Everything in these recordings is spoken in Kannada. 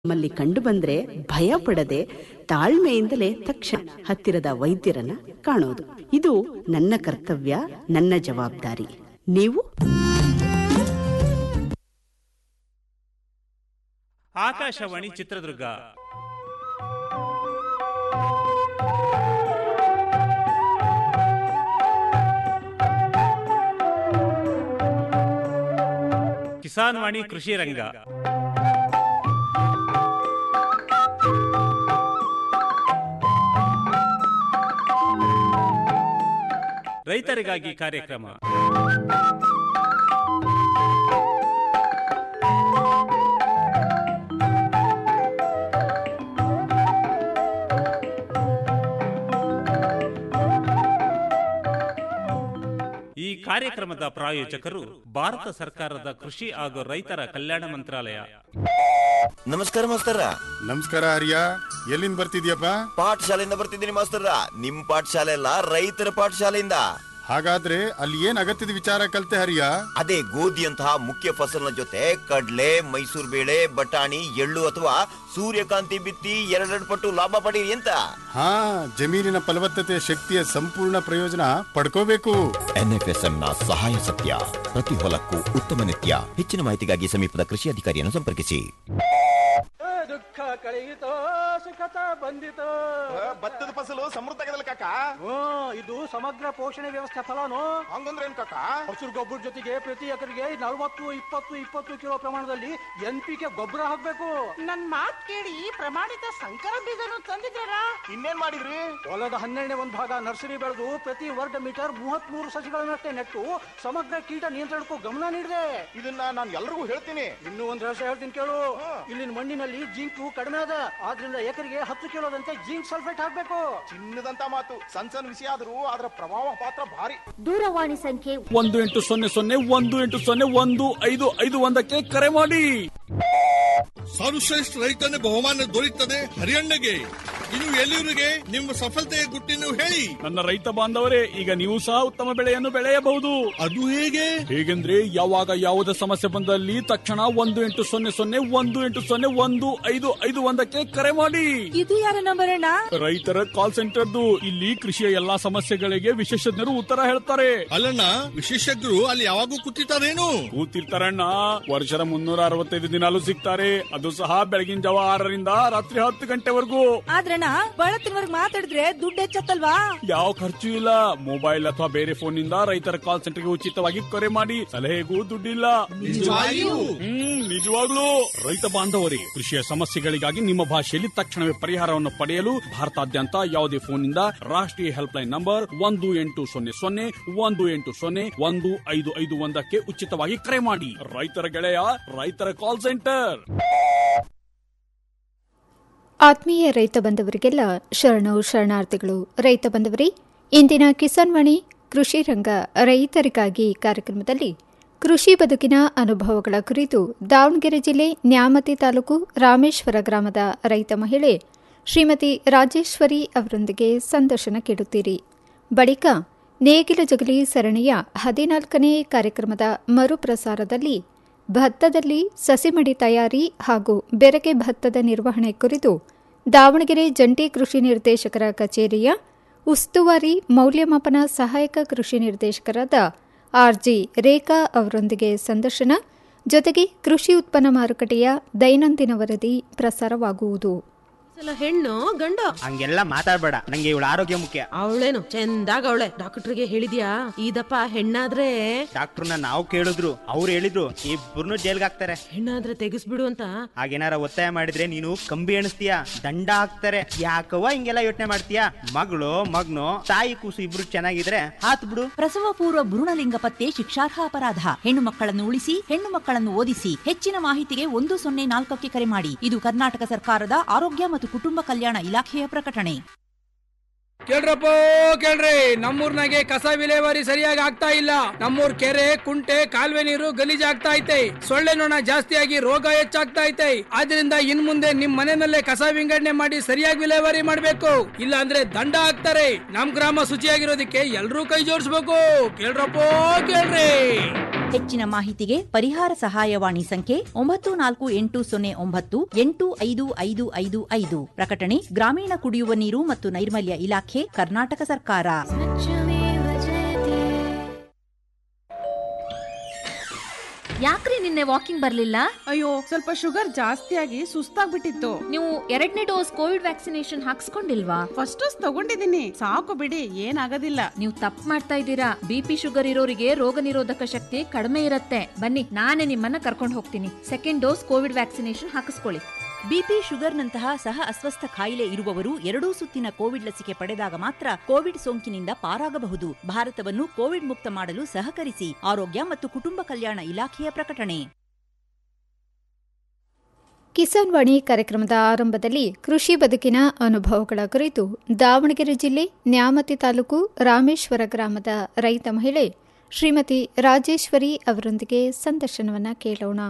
ನಮ್ಮಲ್ಲಿ ಕಂಡುಬಂದ್ರೆ ಭಯ ಪಡದೆ ತಾಳ್ಮೆಯಿಂದಲೇ ತಕ್ಷಣ ಹತ್ತಿರದ ವೈದ್ಯರನ್ನ ಕಾಣೋದು ಇದು ನನ್ನ ಕರ್ತವ್ಯ ನನ್ನ ಜವಾಬ್ದಾರಿ ನೀವು ಆಕಾಶವಾಣಿ ಚಿತ್ರದುರ್ಗ ಕಿಸಾನ್ ವಾಣಿ ಕೃಷಿ ರಂಗ ರೈತರಿಗಾಗಿ ಕಾರ್ಯಕ್ರಮ ಈ ಕಾರ್ಯಕ್ರಮದ ಪ್ರಾಯೋಜಕರು ಭಾರತ ಸರ್ಕಾರದ ಕೃಷಿ ಹಾಗೂ ರೈತರ ಕಲ್ಯಾಣ ಮಂತ್ರಾಲಯ ನಮಸ್ಕಾರ ಮಾಸ್ತರ ನಮಸ್ಕಾರ ಹರಿಯ ಎಲ್ಲಿಂದ ಬರ್ತಿದ್ಯಪ್ಪ ಪಾಠಶಾಲೆಯಿಂದ ಬರ್ತಿದ್ದೀನಿ ಮಾಸ್ತರ ನಿಮ್ ಪಾಠಶಾಲೆ ಅಲ್ಲ ರೈತರ ಪಾಠಶಾಲೆಯಿಂದ ಹಾಗಾದ್ರೆ ಅಲ್ಲಿ ಏನ್ ಅಗತ್ಯದ ವಿಚಾರ ಕಲ್ತೆ ಹರಿಯ ಅದೇ ಗೋಧಿಯಂತಹ ಮುಖ್ಯ ಫಸಲಿನ ಜೊತೆ ಕಡ್ಲೆ ಮೈಸೂರು ಬೇಳೆ ಬಟಾಣಿ ಎಳ್ಳು ಅಥವಾ ಸೂರ್ಯಕಾಂತಿ ಬಿತ್ತಿ ಎರಡೆರಡು ಪಟ್ಟು ಲಾಭ ಪಡೀರಿ ಅಂತ ಹಾ ಜಮೀನಿನ ಫಲವತ್ತತೆ ಶಕ್ತಿಯ ಸಂಪೂರ್ಣ ಪ್ರಯೋಜನ ಪಡ್ಕೋಬೇಕು ಎನ್ಎಫ್ಎಸ್ಎಂ ನ ಸಹಾಯ ಸತ್ಯ ಪ್ರತಿ ಹೊಲಕ್ಕೂ ಉತ್ತಮ ನಿತ್ಯ ಹೆಚ್ಚಿನ ಮಾಹಿತಿಗಾಗಿ ಸಮೀಪದ ಕೃಷಿ ಅಧಿಕಾರಿಯನ್ನು ಸಂಪರ್ಕಿಸಿ ದುಃಖ ಕಳೆಯಿತೋ ಸುಖತ ಬಂದಿತೋ ಭತ್ತದ ಫಸಲು ಸಮೃದ್ಧ ಆಗದಲ್ಲ ಕಾಕ ಹ್ಮ್ ಇದು ಸಮಗ್ರ ಪೋಷಣೆ ವ್ಯವಸ್ಥೆ ಫಲನು ಹಂಗಂದ್ರೆ ಏನ್ ಕಾಕ ಹಸಿರು ಗೊಬ್ಬರ ಜೊತೆಗೆ ಪ್ರತಿ ಎಕರೆಗೆ ನಲವತ್ತು ಇಪ್ಪತ್ತು ಇಪ್ಪತ್ತು ಕಿಲೋ ಪ್ರಮಾಣದಲ್ಲಿ ಎನ್ ಪಿ ಕೆ ಗೊಬ್ಬರ ಹಾಕ್ಬೇಕು ನನ್ ಮಾತ್ ಕೇಳಿ ಪ್ರಮಾಣಿತ ಸಂಕರ ಬೀಜನು ತಂದಿದ್ದಾರ ಇನ್ನೇನ್ ಮಾಡಿದ್ರಿ ಹೊಲದ ಹನ್ನೆರಡನೇ ಒಂದು ಭಾಗ ನರ್ಸರಿ ಬೆಳೆದು ಪ್ರತಿ ವರ್ಗ ಮೀಟರ್ ಮೂವತ್ತ್ ಮೂರು ಸಸಿಗಳನ್ನಷ್ಟೇ ನೆಟ್ಟು ಸಮಗ್ರ ಕೀಟ ನಿಯಂತ್ರಣಕ್ಕೂ ಗಮನ ನೀಡಿದೆ ಇದನ್ನ ನಾನು ಎಲ್ರಿಗೂ ಹೇಳ್ತೀನಿ ಇನ್ನೂ ಒಂದು ರಹಸ್ಯ ಹೇಳ್ತೀನಿ ಕೇಳು ಇಲ್ಲಿನ ಮಣ್ಣಿನಲ್ಲಿ ಜಿಂಕು ಕಡಿಮೆ ಅದ ಆದ್ರಿಂದ ಎಕರೆಗೆ ಹತ್ತು ಕಿಲೋದಂತೆ ಜಿಂಕ್ ಸಲ್ಫೇಟ್ ಹಾಕ್ಬೇಕು ಚಿನ್ನದಂತ ಮಾತು ಸಣ್ಣ ಸಣ್ಣ ವಿಷಯ ಆದ್ರೂ ಅದರ ಪ್ರಭಾವ ಪಾತ್ರ ಭಾರಿ ದೂರವಾಣಿ ಸಂಖ್ಯೆ ಒಂದು ಎಂಟು ಸೊನ್ನೆ ಸೊನ್ನೆ ಒಂದು ಎಂಟು ಸೊನ್ನೆ ಒಂದು ಐದು ಐದು ಒಂದಕ್ಕೆ ಕರೆ ಮಾಡಿ ಸರ್ವಶ್ರೇಷ್ಠ ರೈತನ ಬಹುಮಾನ ದೊರೆಯುತ್ತದೆ ಹರಿಯಣ್ಣಗೆ ಇನ್ನು ಎಲ್ಲಿವರಿಗೆ ನಿಮ್ಮ ಸಫಲತೆಯ ಗುಟ್ಟಿನ ಹೇಳಿ ನನ್ನ ರೈತ ಬಾಂಧವರೇ ಈಗ ನೀವು ಸಹ ಉತ್ತಮ ಬೆಳೆಯನ್ನು ಬೆಳೆಯಬಹುದು ಅದು ಹೇಗೆ ಹೇಗೆಂದ್ರೆ ಯಾವಾಗ ಯಾವುದೇ ಸಮಸ್ಯೆ ಬಂದಲ್ಲಿ ತಕ್ಷಣ ಒಂದು ಎಂಟು ಸೊನ್ನೆ ಸೊನ್ನೆ ಒಂದು ಎಂಟು ಸೊನ್ನೆ ಒಂದು ಐದು ಐದು ಒಂದಕ್ಕೆ ಕರೆ ಮಾಡಿ ಇದು ಯಾರ ನಂಬರ್ ಅಣ್ಣ ರೈತರ ಕಾಲ್ ಸೆಂಟರ್ದು ಇಲ್ಲಿ ಕೃಷಿಯ ಎಲ್ಲಾ ಸಮಸ್ಯೆಗಳಿಗೆ ವಿಶೇಷಜ್ಞರು ಉತ್ತರ ಹೇಳ್ತಾರೆ ಅಲ್ಲಣ್ಣ ವಿಶೇಷಜ್ಞರು ಅಲ್ಲಿ ಯಾವಾಗೂ ಕೂತಿರ್ತಾರೇನು ಕೂತಿರ್ತಾರಣ್ಣ ವರ್ಷದ ಮುನ್ನೂರ ಅರವತ್ತೈದು ದಿನಾಲು ಸಿಗ್ತಾರೆ ಅದು ಸಹ ಬೆಳಗಿನ ಜಾವ ಆರರಿಂದ ರಾತ್ರಿ ಹತ್ತು ಗಂಟೆವರೆಗೂ ಆದ್ರಣ್ಣ ಬಳತ್ತಿನವರ್ಗ್ ಮಾತಾಡಿದ್ರೆ ದುಡ್ಡು ಹೆಚ್ಚತ್ತಲ್ವಾ ಯಾವ ಖರ್ಚು ಇಲ್ಲ ಮೊಬೈಲ್ ಅಥವಾ ಬೇರೆ ಫೋನ್ ನಿಂದ ರೈತರ ಕಾಲ್ ಸೆಂಟರ್ಗೆ ಉಚಿತವಾಗಿ ಕರೆ ಮಾಡಿ ಸಲಹೆಗೂ ದುಡ್ಡಿಲ್ಲ ಹ್ಮ್ ನಿಜವಾಗ್ಲೂ ರೈತ ಬಾಂಧವರೇ ಕೃಷಿಯ ಸಮಸ್ಯೆಗಳಿಗಾಗಿ ನಿಮ್ಮ ಭಾಷೆಯಲ್ಲಿ ತಕ್ಷಣವೇ ಪರಿಹಾರವನ್ನು ಪಡೆಯಲು ಭಾರತಾದ್ಯಂತ ಯಾವುದೇ ಫೋನ್ ನಿಂದ ರಾಷ್ಟ್ರೀಯ ಹೆಲ್ಪ್ ಲೈನ್ ನಂಬರ್ ಒಂದು ಎಂಟು ಸೊನ್ನೆ ಸೊನ್ನೆ ಒಂದು ಎಂಟು ಸೊನ್ನೆ ಒಂದು ಐದು ಐದು ಒಂದಕ್ಕೆ ಉಚಿತವಾಗಿ ಕರೆ ಮಾಡಿ ರೈತರ ಗೆಳೆಯ ರೈತರ ಕಾಲ್ ಸೆಂಟರ್ ಆತ್ಮೀಯ ರೈತ ಬಂಧವರಿಗೆಲ್ಲ ಶರಣು ಶರಣಾರ್ಥಿಗಳು ರೈತ ಬಂಧವರೇ ಇಂದಿನ ಕಿಸಾನ್ ವಾಣಿ ಕೃಷಿ ರಂಗ ರೈತರಿಗಾಗಿ ಕಾರ್ಯಕ್ರಮದಲ್ಲಿ ಕೃಷಿ ಬದುಕಿನ ಅನುಭವಗಳ ಕುರಿತು ದಾವಣಗೆರೆ ಜಿಲ್ಲೆ ನ್ಯಾಮತಿ ತಾಲೂಕು ರಾಮೇಶ್ವರ ಗ್ರಾಮದ ರೈತ ಮಹಿಳೆ ಶ್ರೀಮತಿ ರಾಜೇಶ್ವರಿ ಅವರೊಂದಿಗೆ ಸಂದರ್ಶನ ಕೇಳುತ್ತೀರಿ ಬಳಿಕ ನೇಗಿಲ ಜಗಲಿ ಸರಣಿಯ ಹದಿನಾಲ್ಕನೇ ಕಾರ್ಯಕ್ರಮದ ಮರುಪ್ರಸಾರದಲ್ಲಿ ಭತ್ತದಲ್ಲಿ ಸಸಿಮಡಿ ತಯಾರಿ ಹಾಗೂ ಬೆರಕೆ ಭತ್ತದ ನಿರ್ವಹಣೆ ಕುರಿತು ದಾವಣಗೆರೆ ಜಂಟಿ ಕೃಷಿ ನಿರ್ದೇಶಕರ ಕಚೇರಿಯ ಉಸ್ತುವಾರಿ ಮೌಲ್ಯಮಾಪನ ಸಹಾಯಕ ಕೃಷಿ ನಿರ್ದೇಶಕರಾದ ಆರ್ಜಿ ರೇಖಾ ಅವರೊಂದಿಗೆ ಸಂದರ್ಶನ ಜೊತೆಗೆ ಕೃಷಿ ಉತ್ಪನ್ನ ಮಾರುಕಟ್ಟೆಯ ದೈನಂದಿನ ವರದಿ ಪ್ರಸಾರವಾಗುವುದು ಹೆಣ್ಣು ಗಂಡ ಹಂಗೆಲ್ಲ ಮಾತಾಡ್ಬೇಡ ನಂಗೆ ಇವಳ ಆರೋಗ್ಯ ಮುಖ್ಯ ಅವಳೇನು ಚಂದಾಗ ಅವಳೆ ಡಾಕ್ಟರ್ಗೆ ಹೇಳಿದ್ಯಾ ಇದಪ್ಪ ಹೆಣ್ಣಾದ್ರೆ ಡಾಕ್ಟರ್ನ ನಾವು ಕೇಳಿದ್ರು ಅವ್ರು ಹೇಳಿದ್ರು ಇಬ್ಬರನ್ನು ಜೈಲ್ಗೆ ಹಾಕ್ತಾರೆ ಹೆಣ್ಣಾದ್ರೆ ತೆಗಿಸ್ಬಿಡು ಅಂತ ಹಾಗೇನಾರ ಒತ್ತಾಯ ಮಾಡಿದ್ರೆ ನೀನು ಕಂಬಿ ಎಣಿಸ್ತೀಯ ದಂಡ ಹಾಕ್ತಾರೆ ಯಾಕವ್ವ ಹಿಂಗೆಲ್ಲ ಯೋಚನೆ ಮಾಡ್ತೀಯ ಮಗಳು ಮಗ್ನು ತಾಯಿ ಕೂಸು ಇಬ್ರು ಚೆನ್ನಾಗಿದ್ರೆ ಹಾತ್ ಬಿಡು ಪ್ರಸವ ಪೂರ್ವ ಭ್ರೂಣಲಿಂಗ ಪತ್ತೆ ಶಿಕ್ಷಾರ್ಹ ಅಪರಾಧ ಹೆಣ್ಣು ಮಕ್ಕಳನ್ನು ಉಳಿಸಿ ಹೆಣ್ಣು ಮಕ್ಕಳನ್ನು ಓದಿಸಿ ಹೆಚ್ಚಿನ ಮಾಹಿತಿಗೆ ಒಂದು ಸೊನ್ನೆ ನಾಲ್ಕಕ್ಕೆ ಕರೆ ಮಾಡಿ ಇದು ಕರ್ನಾಟಕ ಸರ್ಕಾರದ ಆರೋಗ್ಯ ಮತ್ತು ಕುಟುಂಬ ಕಲ್ಯಾಣ ಇಲಾಖೆಯ ಪ್ರಕಟಣೆ ಕೇಳ್ರಪ್ಪ ಕೇಳ್ರಿ ನಮ್ಮೂರ್ನಾಗೆ ಕಸ ವಿಲೇವಾರಿ ಸರಿಯಾಗಿ ಆಗ್ತಾ ಇಲ್ಲ ನಮ್ಮೂರ್ ಕೆರೆ ಕುಂಟೆ ಕಾಲುವೆ ನೀರು ಗಲೀಜ್ ಆಗ್ತಾ ಐತೆ ಸೊಳ್ಳೆ ನೊಣ ಜಾಸ್ತಿಯಾಗಿ ರೋಗ ಹೆಚ್ಚಾಗ್ತಾ ಐತೆ ಆದ್ರಿಂದ ಇನ್ ಮುಂದೆ ನಿಮ್ ಮನೆಯಲ್ಲೇ ಕಸ ವಿಂಗಡಣೆ ಮಾಡಿ ಸರಿಯಾಗಿ ವಿಲೇವಾರಿ ಮಾಡ್ಬೇಕು ಇಲ್ಲ ಅಂದ್ರೆ ದಂಡ ಹಾಕ್ತಾರೆ ನಮ್ ಗ್ರಾಮ ಶುಚಿಯಾಗಿರೋದಕ್ಕೆ ಎಲ್ರೂ ಕೈ ಜೋಡಿಸ್ಬೇಕು ಕೇಳ್ರಪ್ಪ ಕೇಳ್ರಿ ಹೆಚ್ಚಿನ ಮಾಹಿತಿಗೆ ಪರಿಹಾರ ಸಹಾಯವಾಣಿ ಸಂಖ್ಯೆ ಒಂಬತ್ತು ನಾಲ್ಕು ಎಂಟು ಸೊನ್ನೆ ಒಂಬತ್ತು ಎಂಟು ಐದು ಐದು ಐದು ಐದು ಪ್ರಕಟಣೆ ಗ್ರಾಮೀಣ ಕುಡಿಯುವ ನೀರು ಮತ್ತು ನೈರ್ಮಲ್ಯ ಇಲಾಖೆ ಕರ್ನಾಟಕ ಸರ್ಕಾರ ಯಾಕ್ರಿ ನಿನ್ನೆ ವಾಕಿಂಗ್ ಬರ್ಲಿಲ್ಲ ಅಯ್ಯೋ ಸ್ವಲ್ಪ ಶುಗರ್ ಜಾಸ್ತಿ ಆಗಿ ಸುಸ್ತಾಗ್ಬಿಟ್ಟಿತ್ತು ನೀವು ಎರಡನೇ ಡೋಸ್ ಕೋವಿಡ್ ವ್ಯಾಕ್ಸಿನೇಷನ್ ಹಾಕ್ಸ್ಕೊಂಡಿಲ್ವಾ ಫಸ್ಟ್ ಡೋಸ್ ತಗೊಂಡಿದ್ದೀನಿ ಸಾಕು ಬಿಡಿ ಏನಾಗೋದಿಲ್ಲ ನೀವು ತಪ್ಪು ಮಾಡ್ತಾ ಇದ್ದೀರಾ ಬಿಪಿ ಶುಗರ್ ಇರೋರಿಗೆ ರೋಗ ನಿರೋಧಕ ಶಕ್ತಿ ಕಡಿಮೆ ಇರುತ್ತೆ ಬನ್ನಿ ನಾನೇ ನಿಮ್ಮನ್ನ ಕರ್ಕೊಂಡು ಹೋಗ್ತೀನಿ ಸೆಕೆಂಡ್ ಡೋಸ್ ಕೋವಿಡ್ ವ್ಯಾಕ್ಸಿನೇಷನ್ ಹಾಕಿಸ್ಕೊಳ್ಳಿ ಬಿಪಿ ಶುಗರ್ನಂತಹ ಸಹ ಅಸ್ವಸ್ಥ ಕಾಯಿಲೆ ಇರುವವರು ಎರಡೂ ಸುತ್ತಿನ ಕೋವಿಡ್ ಲಸಿಕೆ ಪಡೆದಾಗ ಮಾತ್ರ ಕೋವಿಡ್ ಸೋಂಕಿನಿಂದ ಪಾರಾಗಬಹುದು ಭಾರತವನ್ನು ಕೋವಿಡ್ ಮುಕ್ತ ಮಾಡಲು ಸಹಕರಿಸಿ ಆರೋಗ್ಯ ಮತ್ತು ಕುಟುಂಬ ಕಲ್ಯಾಣ ಇಲಾಖೆಯ ಪ್ರಕಟಣೆ ಕಿಸಾನ್ ವಾಣಿ ಕಾರ್ಯಕ್ರಮದ ಆರಂಭದಲ್ಲಿ ಕೃಷಿ ಬದುಕಿನ ಅನುಭವಗಳ ಕುರಿತು ದಾವಣಗೆರೆ ಜಿಲ್ಲೆ ನ್ಯಾಮತಿ ತಾಲೂಕು ರಾಮೇಶ್ವರ ಗ್ರಾಮದ ರೈತ ಮಹಿಳೆ ಶ್ರೀಮತಿ ರಾಜೇಶ್ವರಿ ಅವರೊಂದಿಗೆ ಸಂದರ್ಶನವನ್ನು ಕೇಳೋಣ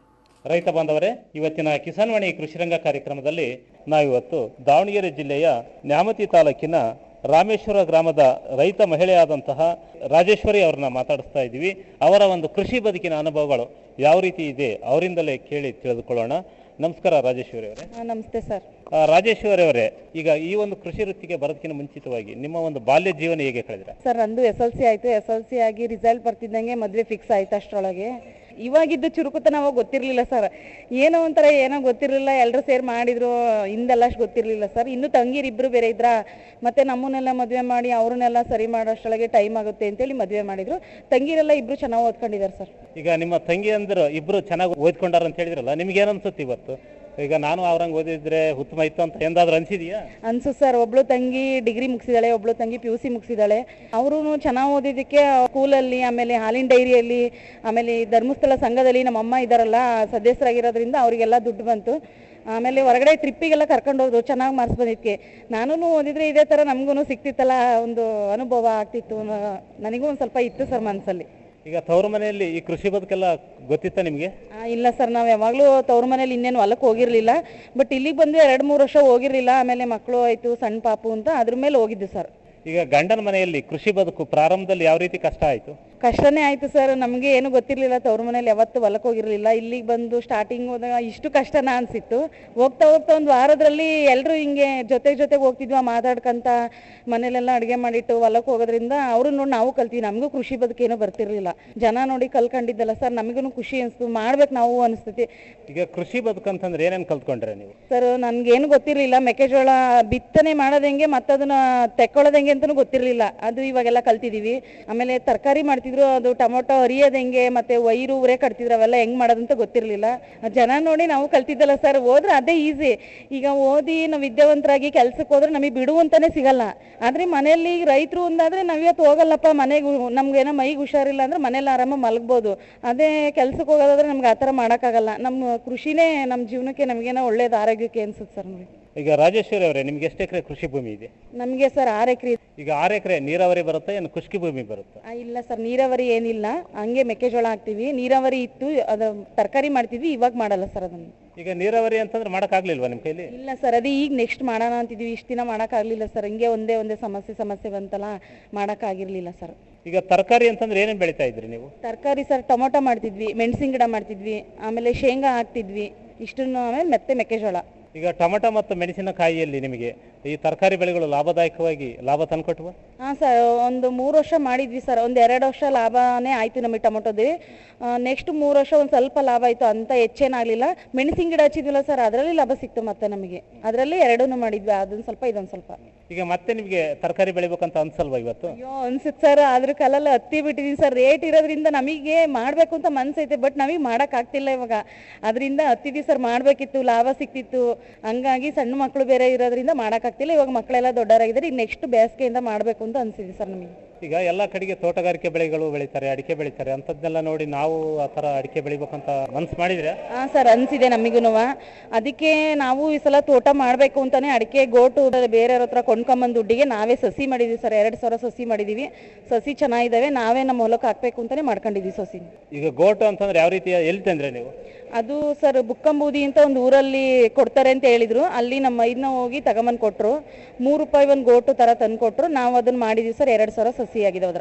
ರೈತ ಬಾಂಧವರೇ ಇವತ್ತಿನ ಕಿಸಾನ್ ವಾಣಿ ಕೃಷಿರಂಗ ಕಾರ್ಯಕ್ರಮದಲ್ಲಿ ನಾವಿವತ್ತು ದಾವಣಗೆರೆ ಜಿಲ್ಲೆಯ ನ್ಯಾಮತಿ ತಾಲೂಕಿನ ರಾಮೇಶ್ವರ ಗ್ರಾಮದ ರೈತ ಮಹಿಳೆಯಾದಂತಹ ರಾಜೇಶ್ವರಿ ಅವ್ರನ್ನ ಮಾತಾಡಿಸ್ತಾ ಇದ್ದೀವಿ ಅವರ ಒಂದು ಕೃಷಿ ಬದುಕಿನ ಅನುಭವಗಳು ಯಾವ ರೀತಿ ಇದೆ ಅವರಿಂದಲೇ ಕೇಳಿ ತಿಳಿದುಕೊಳ್ಳೋಣ ನಮಸ್ಕಾರ ರಾಜೇಶ್ವರಿ ಅವರೇ ನಮಸ್ತೆ ಸರ್ ಆ, ರಾಜೇಶ್ವರಿ ಅವರೇ ಈಗ ಈ ಒಂದು ಕೃಷಿ ವೃತ್ತಿಗೆ ಬರೋದಕ್ಕಿಂತ ಮುಂಚಿತವಾಗಿ ನಿಮ್ಮ ಒಂದು ಬಾಲ್ಯ ಜೀವನ ಹೇಗೆ ಕಳೆದ್ರೆ ಸರ್ ನಂದು ಎಸ್ ಎಲ್ ಸಿ ಆಯ್ತು ಎಸ್ ಎಲ್ ಸಿ ಆಗಿ ರಿಸಲ್ಟ್ ಬರ್ತಿದ್ದಂಗೆ ಮದ್ವೆ ಫಿಕ್ಸ್ ಆಯ್ತು ಅಷ್ಟರೊಳಗೆ ಇವಾಗಿದ್ದು ಚುರುಕುತನ ಅವಾಗ ಗೊತ್ತಿರಲಿಲ್ಲ ಸರ್ ಏನೋ ಒಂಥರ ಏನೋ ಗೊತ್ತಿರಲಿಲ್ಲ ಎಲ್ಲರೂ ಸೇರಿ ಮಾಡಿದ್ರು ಹಿಂದೆಲ್ಲ ಅಷ್ಟು ಗೊತ್ತಿರಲಿಲ್ಲ ಸರ್ ಇನ್ನು ತಂಗಿರು ಇಬ್ರು ಬೇರೆ ಇದ್ರ ಮತ್ತೆ ನಮ್ಮನ್ನೆಲ್ಲ ಮದುವೆ ಮಾಡಿ ಅವ್ರನ್ನೆಲ್ಲ ಸರಿ ಮಾಡೋಷ್ಟರೊಳಗೆ ಟೈಮ್ ಆಗುತ್ತೆ ಅಂತೇಳಿ ಮದುವೆ ಮಾಡಿದ್ರು ತಂಗಿರೆಲ್ಲ ಇಬ್ರು ಚೆನ್ನಾಗಿ ಓದ್ಕೊಂಡಿದ್ದಾರೆ ಸರ್ ಈಗ ನಿಮ್ಮ ತಂಗಿ ಅಂದ್ರು ಇಬ್ರು ಚೆನ್ನಾಗಿ ಓದ್ಕೊಂಡಾರ ಅಂತ ಹೇಳಿದ್ರಲ್ಲ ನಿಮ್ಗೆ ಏನ್ ಅನ್ಸುತ್ತೆ ಇವತ್ತು ಈಗ ನಾನು ಅವ್ರಂಗ್ ಓದಿದ್ರೆ ಉತ್ತಮ ಇತ್ತು ಅಂತ ಎಂದಾದ್ರೂ ಅನ್ಸಿದ್ಯಾ ಅನ್ಸು ಸರ್ ಒಬ್ಳು ತಂಗಿ ಡಿಗ್ರಿ ಮುಗಿಸಿದಾಳೆ ಒಬ್ಳು ತಂಗಿ ಪಿ ಯು ಸಿ ಮುಗಿಸಿದಾಳೆ ಅವರು ಚೆನ್ನಾಗಿ ಓದಿದ್ದಕ್ಕೆ ಸ್ಕೂಲಲ್ಲಿ ಆಮೇಲೆ ಹಾಲಿನ ಡೈರಿಯಲ್ಲಿ ಆಮೇಲೆ ಈ ಧರ್ಮಸ್ಥಳ ಸಂಘದಲ್ಲಿ ನಮ್ಮ ಅಮ್ಮ ಇದಾರಲ್ಲ ಸದಸ್ಯರಾಗಿರೋದ್ರಿಂದ ಅವರಿಗೆಲ್ಲ ದುಡ್ಡು ಬಂತು ಆಮೇಲೆ ಹೊರಗಡೆ ಟ್ರಿಪ್ಪಿಗೆಲ್ಲ ಕರ್ಕೊಂಡು ಹೋದ್ರು ಚೆನ್ನಾಗಿ ಮಾರ್ಕ್ಸ್ ಬಂದಿದ್ದಕ್ಕೆ ನಾನು ಓದಿದ್ರೆ ಇದೇ ಥರ ನಮಗೂ ಸಿಕ್ತಿತ್ತಲ್ಲ ಒಂದು ಅನುಭವ ಆಗ್ತಿತ್ತು ನ- ನನಗೂ ಒಂದು ಸ್ವಲ್ಪ ಇತ್ತು ಸರ್ ಮನಸ್ಸಲ್ಲಿ ಈಗ ತವರು ಮನೆಯಲ್ಲಿ ಈ ಕೃಷಿ ಬದುಕೆಲ್ಲ ಗೊತ್ತಿತ್ತ ನಿಮ್ಗೆ ಆ, ಇಲ್ಲ ಸರ್ ನಾವು ಯಾವಾಗಲೂ ತವ್ರ ಮನೇಲಿ ಇನ್ನೇನು ಹೊಲಕ್ಕೆ ಹೋಗಿರಲಿಲ್ಲ ಬಟ್ ಇಲ್ಲಿಗೆ ಬಂದು ಎರಡು ಮೂರು ವರ್ಷ ಹೋಗಿರಲಿಲ್ಲ ಆಮೇಲೆ ಮಕ್ಕಳು ಆಯಿತು ಸಣ್ಣ ಪಾಪು ಅಂತ ಅದ್ರ ಮೇಲೆ ಹೋಗಿದ್ದು ಸರ್ ಈಗ ಗಂಡನ ಮನೆಯಲ್ಲಿ ಕೃಷಿ ಬದುಕು ಪ್ರಾರಂಭದಲ್ಲಿ ಯಾವ ರೀತಿ ಕಷ್ಟ ಆಯ್ತು ಕಷ್ಟನೇ ಆಯ್ತು ಸರ್ ನಮಗೆ ಏನು ಗೊತ್ತಿರಲಿಲ್ಲ ತವ್ರ ಮನೇಲಿ ಯಾವತ್ತು ಹೊಲಕ್ಕೆ ಹೋಗಿರಲಿಲ್ಲ ಇಲ್ಲಿಗೆ ಬಂದು ಸ್ಟಾರ್ಟಿಂಗ್ ಹೋದಾಗ ಇಷ್ಟು ಕಷ್ಟನಾ ಅನ್ಸಿತ್ತು ಹೋಗ್ತಾ ಹೋಗ್ತಾ ಒಂದು ವಾರದಲ್ಲಿ ಎಲ್ಲರೂ ಹಿಂಗೆ ಜೊತೆ ಜೊತೆಗೆ ಹೋಗ್ತಿದ್ವಿ ಮಾತಾಡ್ಕಂತ ಮನೇಲೆಲ್ಲ ಅಡುಗೆ ಮಾಡಿಟ್ಟು ಹೊಲಕ್ಕೆ ಹೋಗೋದ್ರಿಂದ ಅವರು ನೋಡಿ ನಾವು ಕಲ್ತೀವಿ ನಮಗೂ ಕೃಷಿ ಬದುಕೇನು ಬರ್ತಿರ್ಲಿಲ್ಲ ಜನ ನೋಡಿ ಕಲ್ಕೊಂಡಿದ್ದಲ್ಲ ಸರ್ ನಮಗೂ ಖುಷಿ ಅನಿಸ್ತು ಮಾಡ್ಬೇಕು ನಾವು ಅನಿಸ್ತೈತಿ ಈಗ ಕೃಷಿ ಬದುಕು ಅಂತಂದ್ರೆ ಏನೇನ್ ಕಲ್ತ್ಕೊಂಡ್ರೆ ನೀವು ಸರ್ ನನ್ಗೇನು ಗೊತ್ತಿರಲಿಲ್ಲ ಮೆಕ್ಕೆಜೋಳ ಬಿತ್ತನೆ ಮಾಡೋದ್ ಹೆಂಗೆ ಮತ್ತೆ ಅದನ್ನ ತೆಕ್ಕೊಳ್ಳೋದ್ ಹೆಂಗೆ ಅಂತಾನು ಗೊತ್ತಿರಲಿಲ್ಲ ಅದು ಇವಾಗೆಲ್ಲ ಕಲ್ತಿದೀವಿ ಆಮೇಲೆ ತರಕಾರಿ ಮಾಡ್ತಿದ್ರು ಅದು ಟೊಮೊಟೊ ಹರಿಯೋದ್ ಹೆಂಗೆ ಮತ್ತೆ ವೈರು ಉರೆ ಕಟ್ತಿದ್ರು ಅವೆಲ್ಲ ಹೆಂಗ್ ಮಾಡೋದಂತ ಗೊತ್ತಿರಲಿಲ್ಲ ಜನ ನೋಡಿ ನಾವು ಕಲ್ತಿದ್ದಲ್ಲ ಸರ್ ಹೋದ್ರೆ ಅದೇ ಈಸಿ ಈಗ ಓದಿ ನಾವು ವಿದ್ಯಾವಂತರಾಗಿ ಕೆಲ್ಸಕ್ಕೆ ಹೋದ್ರೆ ನಮಗೆ ಬಿಡು ಅಂತಾನೆ ಸಿಗಲ್ಲ ಆದ್ರೆ ಮನೆಯಲ್ಲಿ ರೈತರು ಒಂದಾದ್ರೆ ನಾವ್ ಇವತ್ತು ಹೋಗಲ್ಲಪ್ಪ ಮನೆಗೆ ನಮ್ಗೇನೋ ಮೈಗೆ ಹುಷಾರಿಲ್ಲ ಅಂದ್ರೆ ಮನೇಲಿ ಆರಾಮಾಗಿ ಮಲಗ್ಬೋದು ಅದೇ ಕೆಲ್ಸಕ್ಕೆ ಹೋಗೋದಾದ್ರೆ ನಮ್ಗೆ ಆ ಥರ ಮಾಡೋಕ್ಕಾಗಲ್ಲ ನಮ್ಮ ಕೃಷಿನೇ ನಮ್ಮ ಜೀವನಕ್ಕೆ ನಮಗೇನೋ ಒಳ್ಳೇದು ಆರೋಗ್ಯಕ್ಕೆ ಅನ್ಸುತ್ತೆ ಸರ್ ನಮಗೆ ಈಗ ರಾಜೇಶ್ವರಿ ಅವರೇ ನಿಮ್ಗೆ ಎಷ್ಟು ಎಕರೆ ಕೃಷಿ ಭೂಮಿ ಇದೆ ನಮಗೆ ಸರ್ ಆರು ಎಕರೆ ಈಗ ಆರು ಎಕರೆ ನೀರಾವರಿ ಬರುತ್ತಾ ಏನು ಖುಷ್ಕಿ ಭೂಮಿ ಬರುತ್ತಾ ಇಲ್ಲ ಸರ್ ನೀರಾವರಿ ಏನಿಲ್ಲ ಹಂಗೆ ಮೆಕ್ಕೆಜೋಳ ಹಾಕ್ತಿವಿ ನೀರಾವರಿ ಇತ್ತು ಅದು ತರಕಾರಿ ಮಾಡ್ತಿದ್ವಿ ಇವಾಗ ಮಾಡಲ್ಲ ಸರ್ ಅದನ್ನು ಈಗ ನೀರಾವರಿ ಅಂತಂದ್ರೆ ಮಾಡಕ್ಕಾಗ್ಲಿಲ್ವಾ ನಿಮ್ ಕೈಲಿ ಇಲ್ಲ ಸರ್ ಅದೇ ಈಗ ನೆಕ್ಸ್ಟ್ ಮಾಡೋಣ ಅಂತಿದ್ವಿ ಇಷ್ಟು ದಿನ ಮಾಡೋಕ್ಕಾಗಲಿಲ್ಲ ಸರ್ ಹಿಂಗೆ ಒಂದೇ ಒಂದೇ ಸಮಸ್ಯೆ ಸಮಸ್ಯೆ ಬಂತಲ್ಲ ಮಾಡೋಕ್ಕಾಗಿರ್ಲಿಲ್ಲ ಸರ್ ಈಗ ತರಕಾರಿ ಅಂತಂದ್ರೆ ಏನೇನ್ ಬೆಳಿತಾ ಇದ್ರಿ ನೀವು ತರಕಾರಿ ಸರ್ ಟೊಮೊಟೊ ಮಾಡ್ತಿದ್ವಿ ಮೆಣಸಿನ ಗಿಡ ಮಾಡ್ತಿದ್ವಿ ಆಮೇಲೆ ಶೇಂಗಾ ಹಾಕ್ತಿದ್ವಿ ಇಷ್ಟನ್ನು ಆಮೇಲೆ ಮತ್ತೆ ಮೆಕ್ಕೆಜೋಳ ಈಗ ಟೊಮೆಟೊ ಮತ್ತು ಮೆಣಸಿನಕಾಯಿಯಲ್ಲಿ ನಿಮಗೆ ಈ ತರಕಾರಿ ಬೆಳೆಗಳು ಲಾಭದಾಯಕವಾಗಿ ಲಾಭ ತಂದ್ಕೊಟ್ವ ಹಾಂ ಸರ್ ಒಂದು ಮೂರು ವರ್ಷ ಮಾಡಿದ್ವಿ ಸರ್ ಒಂದು ಎರಡು ವರ್ಷ ಲಾಭನೇ ಆಯಿತು ನಮಗೆ ಟೊಮೊಟೊದು ನೆಕ್ಸ್ಟ್ ಮೂರು ವರ್ಷ ಒಂದು ಸ್ವಲ್ಪ ಲಾಭ ಆಯಿತು ಅಂತ ಹೆಚ್ಚೇನಾಗಲಿಲ್ಲ ಮೆಣಸಿನ ಗಿಡ ಹಚ್ಚಿದ್ವಲ್ಲ ಸರ್ ಅದರಲ್ಲಿ ಲಾಭ ಸಿಕ್ತು ಮತ್ತೆ ನಮಗೆ ಅದರಲ್ಲಿ ಎರಡೂ ಮಾಡಿದ್ವಿ ಅದೊಂದು ಸ್ವಲ್ಪ ಇದೊಂದು ಸ್ವಲ್ಪ ಈಗ ಮತ್ತೆ ನಿಮಗೆ ತರಕಾರಿ ಬೆಳಿಬೇಕಂತ ಅನ್ಸಲ್ವಾ ಇವತ್ತು ಅಯ್ಯೋ ಅನ್ಸುತ್ತೆ ಸರ್ ಅದ್ರ ಕಾಲಲ್ಲಿ ಹತ್ತಿ ಬಿಟ್ಟಿದೀನಿ ಸರ್ ರೇಟ್ ಇರೋದ್ರಿಂದ ನಮಗೆ ಮಾಡಬೇಕು ಅಂತ ಮನ್ಸೈತೆ ಬಟ್ ನಮಗೆ ಮಾಡೋಕ್ಕಾಗ್ತಿಲ್ಲ ಇವಾಗ ಅದರಿಂದ ಹತ್ತಿದ್ವಿ ಸರ್ ಮಾಡಬೇಕಿತ್ತು ಲಾಭ ಸಿಕ್ತಿತ್ತು ಹಂಗಾಗಿ ಸಣ್ಣ ಮಕ್ಕಳು ಬೇರೆ ಇರೋದ್ರಿಂದ ಮಾಡೋಕ್ಕಾಗ್ತಿಲ್ಲ ಇವಾಗ ಮಕ್ಕಳೆಲ್ಲ ದೊಡ್ಡವರಾಗಿದ್ದಾರೆ ಈಗ ನೆಕ್ಸ್ಟ್ ಬೇಸಿಗೆಯಿಂದ ಮಾಡಬೇಕು ಅಂತ ಅನ್ಸಿದೆ ಸರ್ ನಮಗೆ ಈಗ ಎಲ್ಲ ಕಡೆಗೆ ತೋಟಗಾರಿಕೆ ಬೆಳೆಗಳು ಬೆಳೀತಾರೆ ಅಡಿಕೆ ಬೆಳೀತಾರೆ ಅಂಥದ್ದನ್ನೆಲ್ಲ ನೋಡಿ ನಾವು ಆ ಥರ ಅಡಿಕೆ ಬೆಳಿಬೇಕಂತ ಮನ್ಸು ಮಾಡಿದ್ರೆ ಹಾಂ ಸರ್ ಅನ್ಸಿದೆ ನಮಗೂ ಅದಕ್ಕೆ ನಾವು ಈ ಸಲ ತೋಟ ಮಾಡಬೇಕು ಅಂತಾನೆ ಅಡಿಕೆ ಗೋಟು ಬೇರೆಯವ್ರ ಹತ್ರ ಕೊಂಡ್ಕೊಂಬಂದು ದುಡ್ಡಿಗೆ ನಾವೇ ಸಸಿ ಮಾಡಿದ್ವಿ ಸರ್ ಎರಡು ಸಾವಿರ ಸಸಿ ಮಾಡಿದೀವಿ ಸಸಿ ಚೆನ್ನಾಗಿದ್ದಾವೆ ನಾವೇ ನಮ್ಮ ಹೊಲಕ್ಕೆ ಹಾಕ್ಬೇಕು ಅಂತಾನೆ ಮಾಡ್ಕೊಂಡಿದ್ವಿ ಸಸಿ ಈಗ ಗೋಟು ಅಂತಂದ್ರೆ ಯಾವ ರೀತಿಯ ಎಲ್ಲಿ ತಂದ್ರೆ ನೀವು ಅದು ಸರ್ ಬುಕ್ಕಂಬೂದಿ ಅಂತ ಒಂದು ಊರಲ್ಲಿ ಕೊಡ್ತಾರೆ ಅಂತ ಹೇಳಿದ್ರು ಅಲ್ಲಿ ನಮ್ಮ ಇದನ್ನ ಹೋಗಿ ತಗೊಂಬಂದು ಕೊಟ್ರು ಮೂರು ರೂಪಾಯಿ ಒಂದು ಗೋಟು ತರ ತಂದು ಕೊಟ್ರು ನಾವು ಅದನ್ನ ಮಾಡಿದ್ವಿ ಸರ್ ಎರಡು ಸಾವಿರ ಸಸಿ ಆಗಿದೆ ಅದ್ರಲ್ಲಿ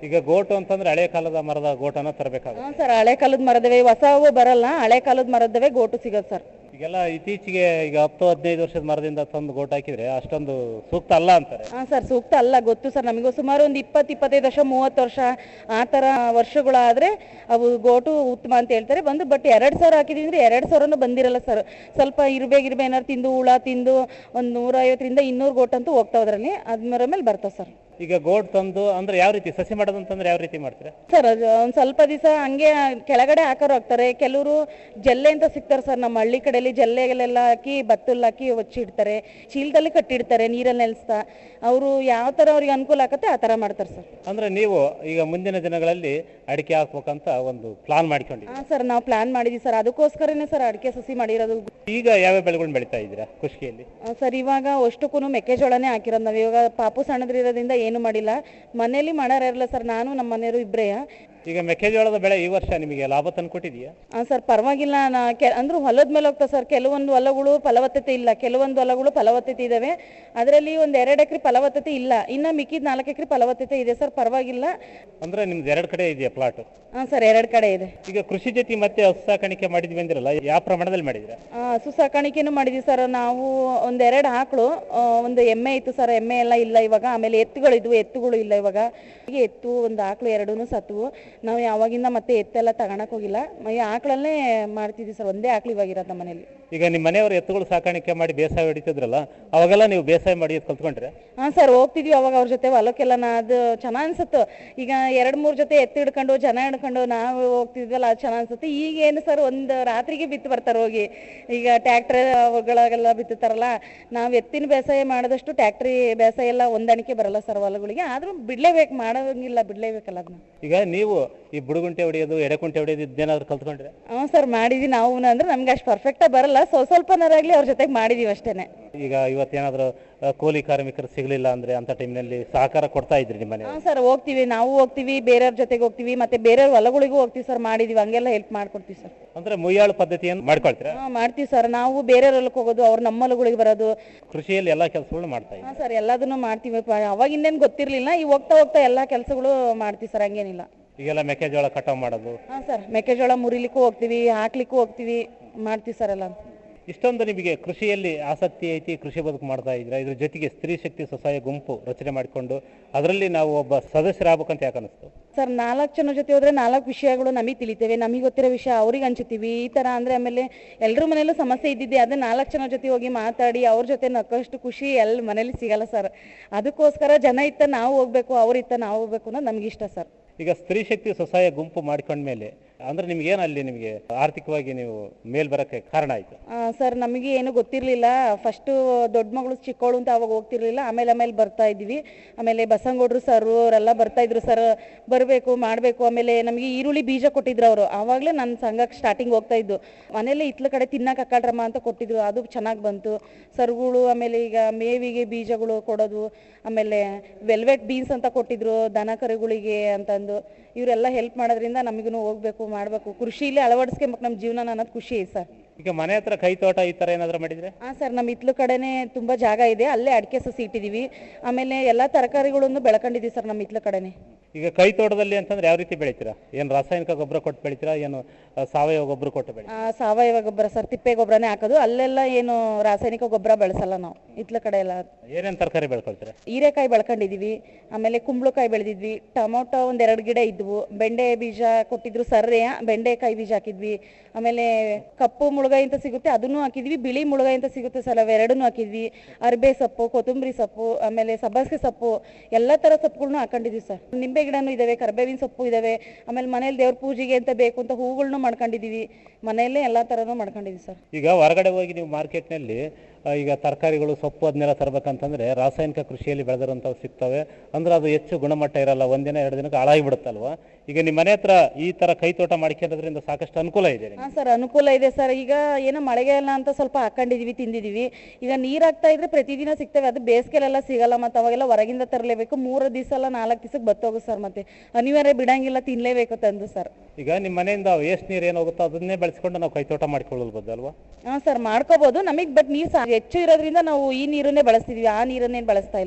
ಈಗ ಗೋಟು ಅಂತಂದ್ರೆ ಹಳೆ ಕಾಲದ ಮರದ ಗೋಟನ ತರಬೇಕಾಗುತ್ತೆ ಹಾಂ ಸರ್ ಹಳೆ ಕಾಲದ ಮರದವೆ ಹೊಸವು ಬರಲ್ಲ ಹಳೆ ಕಾಲದ ಮರದವೆ ಗೋಟು ಸಿಗೋದು ಸರ್ ಈಗೆಲ್ಲ ಇತ್ತೀಚೆಗೆ ಈಗ ಹತ್ತು ಹದಿನೈದು ವರ್ಷದ ಮರದಿಂದ ತಂದು ಗೋಟ್ ಹಾಕಿದ್ರೆ ಅಷ್ಟೊಂದು ಸೂಕ್ತ ಅಲ್ಲ ಅಂತಾರೆ ಹಾಂ ಸರ್ ಸೂಕ್ತ ಅಲ್ಲ ಗೊತ್ತು ಸರ್ ನಮಗೂ ಸುಮಾರು ಒಂದು ಇಪ್ಪತ್ತು ಇಪ್ಪತ್ತೈದು ವರ್ಷ ಮೂವತ್ತು ವರ್ಷ ಆ ಥರ ವರ್ಷಗಳಾದರೆ ಅವು ಗೋಟು ಉತ್ತಮ ಅಂತ ಹೇಳ್ತಾರೆ ಬಂದು ಬಟ್ ಎರಡು ಸಾವಿರ ಹಾಕಿದೀವಿ ಅಂದರೆ ಎರಡು ಸಾವಿರನೂ ಬಂದಿರಲ್ಲ ಸರ್ ಸ್ವಲ್ಪ ಇರ್ಬೆ ಗಿರ್ಬೆ ಏನಾರು ತಿಂದು ಹುಳ ತಿಂದು ಒಂದು ನೂರೈವತ್ತರಿಂದ ಇನ್ನೂರು ಗೋಟ್ ಅಂತೂ ಹೋಗ್ತಾವೆ ಅದರಲ್ಲಿ ಅದ್ರ ಮೇಲೆ ಬರ್ತಾವೆ ಸರ್ ಈಗ ಗೋಟ್ ತಂದು ಅಂದ್ರೆ ಯಾವ ರೀತಿ ಸಸಿ ಮಾಡೋದಂತಂದ್ರೆ ಯಾವ ರೀತಿ ಮಾಡ್ತೀರಾ ಸರ್ ಅದು ಒಂದು ಸ್ವಲ್ಪ ದಿವಸ ಹಂಗೆ ಕೆಳಗಡೆ ಹಾಕೋರು ಹಾಕ್ತಾರೆ ಕೆಲವರು ಜಲ್ಲೆ ಅಂತ ಸಿಗ್ತಾರೆ ಸರ್ ನಮ್ಮ ಹಳ್ಳಿ ಕಡೆಯಲ್ಲಿ ಜಲ್ಲೆಗಳೆಲ್ಲ ಹಾಕಿ ಬತ್ತಲ್ ಹಾಕಿ ಹೊಚ್ಚಿಡ್ತಾರೆ ಚೀಲದಲ್ಲಿ ಕಟ್ಟಿಡ್ತಾರೆ ನೀರಲ್ಲಿ ನೆಲೆಸ್ತಾ ಅವರು ಯಾವ ಥರ ಅವ್ರಿಗೆ ಅನುಕೂಲ ಆಗತ್ತೆ ಆ ಥರ ಮಾಡ್ತಾರೆ ಸರ್ ಅಂದ್ರೆ ನೀವು ಈಗ ಮುಂದಿನ ದಿನಗಳಲ್ಲಿ ಅಡಿಕೆ ಹಾಕ್ಬೇಕಂತ ಒಂದು ಪ್ಲಾನ್ ಮಾಡ್ಕೊಂಡಿದ್ದೀರಿ ಹಾಂ ಸರ್ ನಾವು ಪ್ಲಾನ್ ಮಾಡಿದ್ವಿ ಸರ್ ಅದಕ್ಕೋಸ್ಕರನೇ ಸರ್ ಅಡಿಕೆ ಸಸಿ ಮಾಡಿರೋದು ಈಗ ಯಾವ್ಯಾವ ಬೆಳೆಗಳನ್ನ ಬೆಳಿತಾ ಇದ್ದೀರಾ ಖುಷಿಯಲ್ಲಿ ಆ, ಸರ್ ಇವಾಗ ಅಷ್ಟಕ್ಕೂ ಮೆಕ್ಕೆಜೋಳನೇ ಹಾಕಿರೋದು ನಾವು ಇವಾಗ ಪಾಪು ಸಣ್ಣದ್ರಿರೋದ್ರಿಂದ ಏನು ಮಾಡಿಲ್ಲ ಮನೇಲಿ ಮಾಡೋರು ಇರಲ್ಲ ಸರ್ ನಾನು ನಮ್ಮ ಮನೆಯವರು ಇಬ್ಬರೇ ಈಗ ಮೆಕ್ಕೆಜೋಳದ ಬೆಳೆ ಈ ವರ್ಷ ನಿಮಗೆ ಲಾಭ ತಂದ್ಕೊಟ್ಟಿದೆಯಾ ಹಾಂ ಸರ್ ಪರವಾಗಿಲ್ಲ ನಾ ಕೆ ಅಂದ್ರೆ ಹೊಲದ ಮೇಲೆ ಹೋಗ್ತಾ ಸರ್ ಕೆಲವೊಂದು ಹೊಲಗಳು ಫಲವತ್ತತೆ ಇಲ್ಲ ಕೆಲವೊಂದು ಹೊಲಗಳು ಫಲವತ್ತತೆ ಇದ್ದಾವೆ ಅದರಲ್ಲಿ ಒಂದು ಎರಡು ಎಕರೆ ಫಲವತ್ತತೆ ಇಲ್ಲ ಇನ್ನು ಮಿಕ್ಕಿದ ನಾಲ್ಕು ಎಕರೆ ಫಲವತ್ತತೆ ಇದೆ ಸರ್ ಪರವಾಗಿಲ್ಲ ಅಂದ್ರೆ ನಿಮ್ದು ಎರಡು ಕಡೆ ಇದೆಯಾ ಪ್ಲಾಟ್ ಹಾಂ ಸರ್ ಎರಡು ಕಡೆ ಇದೆ ಈಗ ಕೃಷಿ ಜೊತೆ ಮತ್ತೆ ಹಸು ಸಾಕಾಣಿಕೆ ಮಾಡಿದ್ವಿ ಅಂದಿರಲ್ಲ ಯಾವ ಪ್ರಮಾಣದಲ್ಲಿ ಮಾಡಿದ್ರೆ ಆ, ಹಸು ಸಾಕಾಣಿಕೆನೂ ಮಾಡಿದ್ವಿ ಸರ್ ನಾವು ಒಂದೆರಡು ಆಕಳು ಆ, ಒಂದು ಎಮ್ಮೆ ಇತ್ತು ಸರ್ ಎಮ್ಮೆ ಎಲ್ಲ ಇಲ್ಲ ಇವಾಗ ಆಮೇಲೆ ಎತ್ತುಗಳಿದ್ವು ಎತ್ತುಗಳು ಇಲ್ಲ ಇವಾಗ ಈಗ ಎತ್ತು ಒಂದು ಆಕಳು ಎರಡೂ ಸತ್ವು ನಾವು ಯಾವಾಗಿಂದ ಮತ್ತೆ ಎತ್ತೆಲ್ಲ ತಗೊಳಕ್ ಹೋಗಿಲ್ಲ ಈ ಆಕಳಲ್ಲೇ ಮಾಡ್ತಿದ್ವಿ ಸರ್ ಒಂದೇ ಆಕಳು ಇವಾಗ ಇರೋದು ನಮ್ಮ ಮನೇಲಿ ಈಗ ನಿಮ್ಮ ಮನೆಯವರು ಎತ್ತುಗಳು ಸಾಕಾಣಿಕೆ ಮಾಡಿ ಬೇಸಾಯ ಹೊಡಿತಿದ್ರಲ್ಲ ಅವಾಗೆಲ್ಲ ನೀವು ಬೇಸಾಯ ಮಾಡಿ ಅದ್ ಕಲ್ತ್ಕೊಂಡ್ರೆ ಹಾಂ ಸರ್ ಹೋಗ್ತಿದ್ವಿ ಅವಾಗ ಅವ್ರ ಜೊತೆ ಹೊಲಕ್ಕೆಲ್ಲ ನಾ ಅದು ಚೆನ್ನಾಗಿ ಅನ್ಸುತ್ತೆ ಈಗ ಎರಡು ಮೂರು ಜೊತೆ ಎತ್ತು ಹಿಡ್ಕೊಂಡು ಜನ ಹಿಡ್ಕೊಂಡು ನಾವು ಹೋಗ್ತಿದ್ವಲ್ಲ ಅದು ಚೆನ್ನಾಗಿ ಅನ್ಸುತ್ತೆ ಈಗ ಏನು ಸರ್ ಒಂದು ರಾತ್ರಿಗೆ ಬಿತ್ತು ಬರ್ತಾರೆ ಹೋಗಿ ಈಗ ಟ್ಯಾಕ್ಟ್ರ್ಗಳಿಗೆಲ್ಲ ಬಿತ್ತುತ್ತಾರಲ್ಲ ನಾವು ಎತ್ತಿನ ಬೇಸಾಯ ಮಾಡಿದಷ್ಟು ಟ್ಯಾಕ್ಟ್ರಿ ಬೇಸಾಯ ಎಲ್ಲ ಹೊಂದಾಣಿಕೆ ಬರಲ್ಲ ಸರ್ ಹೊಲಗಳಿಗೆ ಆದ್ರೂ ಬಿಡ್ಲೇಬೇಕು ಮಾಡೋಂಗಿಲ್ಲ ಬಿಡ್ಲೇಬೇಕಲ್ಲ ಅದನ್ನ ಈಗ ನೀವು ಈ ಬುಡುಗುಂಟೆ ಹೊಡೆಯೋದು ಎಡೆಕುಂಟೆ ಹೊಡೆಯೋದು ಇದೇನಾದ್ರು ಕಲ್ತ್ಕೊಂಡ್ರೆ ಹ್ಞೂ ಸರ್ ಮಾಡಿದ್ವಿ ನಾವು ಅಂದ್ರೆ ನಮ್ಗೆ ಅಷ್ಟು ಪರ್ಫೆಕ್ಟಾಗಿ ಬರಲ್ಲ ಸ್ವಲ್ಪ ಸ್ವಲ್ಪನಾರಾಗ್ಲಿ ಅವ್ರ ಜೊತೆಗೆ ಮಾಡಿದೀವಿ ಅಷ್ಟೇನೆ ಈಗ ಇವತ್ತೇನಾದ್ರು ಆ, ಕೂಲಿ ಕಾರ್ಮಿಕರು ಸಿಗ್ಲಿಲ್ಲ ಅಂದ್ರೆ ಅಂತ ಟೈಮ್ನಲ್ಲಿ ಸಹಕಾರ ಕೊಡ್ತಾ ಇದ್ರಿ ನಿಮ್ಮ ಮನೆ ಹಾಂ ಸರ್ ಹೋಗ್ತೀವಿ ನಾವು ಹೋಗ್ತೀವಿ ಬೇರೆಯವ್ರ ಜೊತೆಗೆ ಹೋಗ್ತೀವಿ ಮತ್ತೆ ಬೇರೆಯವ್ರ ಹೊಲಗಳಿಗೂ ಹೋಗ್ತೀವಿ ಸರ್ ಮಾಡಿದೀವಿ ಹಂಗೆಲ್ಲ ಹೆಲ್ಪ್ ಮಾಡ್ಕೊಡ್ತೀವಿ ಸರ್ ಅಂದ್ರೆ ಮುಯ್ಯಾಳು ಪದ್ಧತಿಯನ್ನು ಮಾಡ್ಕೊಳ್ತೀರಾ ಹಾಂ ಮಾಡ್ತೀವಿ ಸರ್ ನಾವು ಬೇರೆಯವ್ರ ಹೊಲಕ್ಕೆ ಹೋಗೋದು ಅವ್ರ ನಮ್ಮ ಹೊಲಗಳಿಗೆ ಬರೋದು ಕೃಷಿಯಲ್ಲಿ ಎಲ್ಲಾ ಕೆಲಸಗಳನ್ನ ಮಾಡ್ತಾ ಇದ್ದೀವಿ ಹಾಂ ಸರ್ ಎಲ್ಲದನ್ನು ಮಾಡ್ತೀವಿ ಪ- ಅವಾಗಿಂದೇನು ಗೊತ್ತಿರಲಿಲ್ಲ ಈಗ ಹೋಗ್ತಾ ಹೋಗ್ತಾ ಎಲ್ಲ ಕೆಲಸಗಳು ಮಾಡ್ತೀವಿ ಸರ್ ಹಂಗೇನಿಲ್ಲ ಈಗೆಲ್ಲ ಮೆಕ್ಕೆಜೋಳ ಕಟಾವ್ ಮಾಡೋದು ಹಾಂ ಸರ್ ಮೆಕ್ಕೆಜೋಳ ಮುರಿಲಿಕ್ಕೂ ಹೋಗ್ತೀವಿ ಹಾಕ್ಲಿಕ್ಕೂ ಹೋಗ್ತೀವಿ ಮಾಡ್ತೀವಿ ಸರ್ ಎಲ್ಲ ಇಷ್ಟೊಂದು ನಿಮಗೆ ಕೃಷಿಯಲ್ಲಿ ಆಸಕ್ತಿ ಐತಿ ಕೃಷಿ ಬದುಕು ಮಾಡ್ತಾ ಇದ್ರ ಇದ್ರ ಜೊತೆಗೆ ಸ್ತ್ರೀ ಶಕ್ತಿ ಸ್ವಸಹಾಯ ಗುಂಪು ರಚನೆ ಮಾಡಿಕೊಂಡು ಅದರಲ್ಲಿ ನಾವು ಒಬ್ಬ ಸದಸ್ಯರಾಗಬೇಕಂತ ಯಾಕೆ ಅನಿಸ್ತು ಸರ್ ನಾಲ್ಕು ಜನ ಜೊತೆ ಹೋದ್ರೆ ನಾಲ್ಕು ವಿಷಯಗಳು ನಮಗೆ ತಿಳಿತೇವೆ ನಮಗೆ ಗೊತ್ತಿರೋ ವಿಷಯ ಅವ್ರಿಗೆ ಹಂಚುತ್ತೀವಿ ಈ ಥರ ಅಂದರೆ ಆಮೇಲೆ ಎಲ್ಲರ ಮನೇಲೂ ಸಮಸ್ಯೆ ಇದ್ದಿದ್ದೆ ಅದೇ ನಾಲ್ಕು ಜನ ಜೊತೆ ಹೋಗಿ ಮಾತಾಡಿ ಅವ್ರ ಜೊತೆ ನಕ್ಕಷ್ಟು ಖುಷಿ ಎಲ್ಲ ಮನೇಲಿ ಸಿಗಲ್ಲ ಸರ್ ಅದಕ್ಕೋಸ್ಕರ ಜನ ಇತ್ತ ನಾವು ಹೋಗ್ಬೇಕು ಅವ್ರಿತ್ತ ನಾವು ಹೋಗ್ಬೇಕು ಅನ್ನೋದು ನಮ್ಗೆ ಇಷ್ಟ ಸರ್ ಈಗ ಸ್ತ್ರೀ ಶಕ್ತಿ ಸ್ವಸಹಾಯ ಗುಂಪು ಮಾಡ್ಕೊಂಡ್ಮೇಲೆ ಅಂದ್ರೆ ನಿಮ್ಗೇನು ಅಲ್ಲಿ ನಿಮಗೆ ಆರ್ಥಿಕವಾಗಿ ನೀವು ಮೇಲ್ ಬರಕ್ಕೆ ಕಾರಣ ಆಯ್ತು ಆ, ಸರ್ ನಮಗೆ ಏನು ಗೊತ್ತಿರಲಿಲ್ಲ ಫಸ್ಟು ದೊಡ್ಡ ಮಗಳು ಚಿಕ್ಕವಳು ಅಂತ ಅವಾಗ ಹೋಗ್ತಿರ್ಲಿಲ್ಲ ಆಮೇಲೆ ಆಮೇಲೆ ಬರ್ತಾ ಇದ್ವಿ ಆಮೇಲೆ ಬಸಂಗೌಡ್ರು ಸರ್ ಅವರೆಲ್ಲ ಬರ್ತಾ ಇದ್ರು ಸರ್ ಬರಬೇಕು ಮಾಡಬೇಕು ಆಮೇಲೆ ನಮಗೆ ಈರುಳ್ಳಿ ಬೀಜ ಕೊಟ್ಟಿದ್ರು ಅವರು ಆವಾಗಲೇ ನನ್ನ ಸಂಘಕ್ಕೆ ಸ್ಟಾರ್ಟಿಂಗ್ ಹೋಗ್ತಾ ಇದ್ದು ಮನೇಲಿ ಇತ್ಲ ಕಡೆ ತಿನ್ನಕ್ಕೆ ಅಕ್ಕಾಡ್ರಮ್ಮ ಅಂತ ಕೊಟ್ಟಿದ್ರು ಅದು ಚೆನ್ನಾಗಿ ಬಂತು ಸರ್ಗಳು ಆಮೇಲೆ ಈಗ ಮೇವಿಗೆ ಬೀಜಗಳು ಕೊಡೋದು ಆಮೇಲೆ ವೆಲ್ವೆಟ್ ಬೀನ್ಸ್ ಅಂತ ಕೊಟ್ಟಿದ್ರು ದನ ಕರುಗಳಿಗೆ ಅಂತಂದು ಇವರೆಲ್ಲ ಹೆಲ್ಪ್ ಮಾಡೋದ್ರಿಂದ ನಮಗೂ ಹೋಗ್ಬೇಕು ಮಾಡಬೇಕು ಕೃಷಿಲಿ ಅಳವಡಿಸ್ಕೊಂಬೇಕು ನಮ್ಮ ಜೀವನ ಅನ್ನೋದು ಖುಷಿ ಐತೆ ಸರ್ ಈಗ ಮನೆ ಹತ್ರ ಕೈ ತೋಟ ಈ ತರ ಏನಾದ್ರು ಮಾಡಿದ್ರೆ ಹಾಂ ಸರ್ ನಮ್ಮ ಇತ್ಲು ಕಡೆನೇ ತುಂಬ ಜಾಗ ಇದೆ ಅಲ್ಲೇ ಅಡಿಕೆ ಸಸಿ ಇಟ್ಟಿದ್ದೀವಿ ಆಮೇಲೆ ಎಲ್ಲ ತರಕಾರಿಗಳನ್ನು ಬೆಳ್ಕೊಂಡಿದ್ದೀವಿ ಸರ್ ನಮ್ಮ ಇತ್ಲು ಕಡೆನೇ ಈಗ ಕೈ ತೋಟದಲ್ಲಿ ಅಂತಂದ್ರೆ ಯಾವ ರೀತಿ ಬೆಳಿತೀರಾ ಏನು ರಾಸಾಯನಿಕ ಗೊಬ್ಬರ ಕೊಟ್ಟು ಬೆಳಿತೀರಾ ಏನು ಆ, ಸಾವಯವ ಗೊಬ್ಬರ ಕೊಟ್ಟು ಬೆಳಿ ಆ, ಸಾವಯವ ಗೊಬ್ಬರ ಸರ್ ತಿಪ್ಪೆ ಗೊಬ್ಬರನೇ ಹಾಕೋದು ಅಲ್ಲೆಲ್ಲ ಏನು ರಾಸಾಯನಿಕ ಗೊಬ್ಬರ ಬಳಸಲ್ಲ ನಾವು ಇತ್ಲ ಕಡೆ ಎಲ್ಲ ಏನೇನು ತರಕಾರಿ ಬೆಳ್ಕೊಳ್ತೀರಾ ಹೀರೆಕಾಯಿ ಬೆಳ್ಕೊಂಡಿದ್ದೀವಿ ಆಮೇಲೆ ಕುಂಬಳಕಾಯಿ ಬೆಳೆದಿದ್ವಿ ಟೊಮೊಟೊ ಒಂದೆರಡು ಗಿಡ ಇದ್ವು ಬೆಂಡೆ ಬೀಜ ಕೊಟ್ಟಿದ್ರು ಸರ್ರೆಯ ಬೆಂಡೆಕಾಯಿ ಬೀಜ ಹಾಕಿದ್ವಿ ಆಮೇಲೆ ಕಪ್ಪು ಮುಳುಗಾಯಿ ಅಂತ ಸಿಗುತ್ತೆ ಅದನ್ನು ಹಾಕಿದ್ವಿ ಬಿಳಿ ಮುಳುಗಾಯಿ ಅಂತ ಸಿಗುತ್ತೆ ಸರ್ ಅವೆರಡನ್ನೂ ಹಾಕಿದ್ವಿ ಅರ್ಬೆ ಸೊಪ್ಪು ಕೊತ್ತಂಬರಿ ಸೊಪ್ಪು ಆಮೇಲೆ ಸಬ್ಬಾಸಿಗೆ ಸೊಪ್ಪು ಎಲ್ಲ ಥರ ಸೊಪ್ಪುಗಳ್ನು ಹಾಕೊಂಡಿದ್ವಿ ಸರ್ ನಿಂಬೆ ಗಿಡನೂ ಇದಾವೆ ಕರ್ಬೇವಿನ ಸೊಪ್ಪು ಇದಾವೆ ಆಮೇಲೆ ಮನೇಲಿ ದೇವ್ರ ಪೂಜೆಗೆ ಅಂತ ಬೇಕು ಅಂತ ಹೂಗಳ್ನು ಮಾಡ್ಕೊಂಡಿದ್ದೀವಿ ಮನೆಯಲ್ಲೇ ಎಲ್ಲ ಥರನೂ ಮಾಡ್ಕೊಂಡಿದ್ದೀವಿ ಸರ್ ಈಗ ಹೊರಗಡೆ ಹೋಗಿ ನೀವು ಮಾರ್ಕೆಟ್ನಲ್ಲಿ ಈಗ ತರಕಾರಿಗಳು ಸೊಪ್ಪು ಅದನ್ನೆಲ್ಲ ತರಬೇಕಂತಂದ್ರೆ ರಾಸಾಯನಿಕ ಕೃಷಿಯಲ್ಲಿ ಬೆಳೆದಿರೋಂಥವು ಸಿಗ್ತವೆ ಅಂದ್ರೆ ಅದು ಹೆಚ್ಚು ಗುಣಮಟ್ಟ ಇರಲ್ಲ ಒಂದಿನ ಎರಡು ದಿನಕ್ಕೆ ಹಾಳಾಗಿ ಬಿಡುತ್ತಲ್ವಾ ಈಗ ನಿಮ್ಮ ಮನೆ ಹತ್ರ ಈ ತರ ಕೈ ತೋಟ ಮಾಡ್ಕೊಳ್ಳೋದ್ರಿಂದ ಸಾಕಷ್ಟು ಅನುಕೂಲ ಇದೆ ನಿಮ್ಗೆ. ಹಾಂ ಸರ್ ಅನುಕೂಲ ಇದೆ ಸರ್ ಈಗ ಏನೋ ಮಳೆಗಾಲ ಅಂತ ಸ್ವಲ್ಪ ಹಾಕೊಂಡಿದೀವಿ ತಿಂದಿದೀವಿ ಈಗ ನೀರು ಹಾಕ್ತಾ ಇದ್ರೆ ಪ್ರತಿದಿನ ಸಿಗ್ತವೆ ಅದು ಬೇಸಿಗೆಲೆಲ್ಲ ಸಿಗಲ್ಲ ಮತ್ತು ಅವಾಗೆಲ್ಲ ಹೊರಗಿಂದ ತರಲೇಬೇಕು ಮೂರು ದಿವಸ ಅಲ್ಲ ನಾಲ್ಕು ದಿವಸಕ್ಕೆ ಬತ್ತೋಗು ಸರ್ ಮತ್ತೆ ಅನಿವಾರ್ಯ ಬಿಡಂಗಿಲ್ಲ ತಿನ್ಲೇಬೇಕು ತಂದು ಸರ್ ಈಗ ನಿಮ್ಮ ಮನೆಯಿಂದ ವೇಸ್ಟ್ ನೀರು ಏನು ಹೋಗುತ್ತೋ ಅದನ್ನೇ ಬಳಸ್ಕೊಂಡು ನಾವು ಕೈ ತೋಟ ಮಾಡ್ಕೊಳ್ಳಬಹುದು ಅಲ್ವಾ ಹಾಂ ಸರ್ ಮಾಡ್ಕೋಬೋದು ನಮಗೆ ಬಟ್ ನೀರು ಸಹ ಹೆಚ್ಚು ಇರೋದ್ರಿಂದ ನಾವು ಈ ನೀರನ್ನೇ ಬಳಸ್ತಿದ್ವಿ ಆ ನೀರನ್ನೇನು ಬಳಸ್ತಾ ಇಲ್ಲ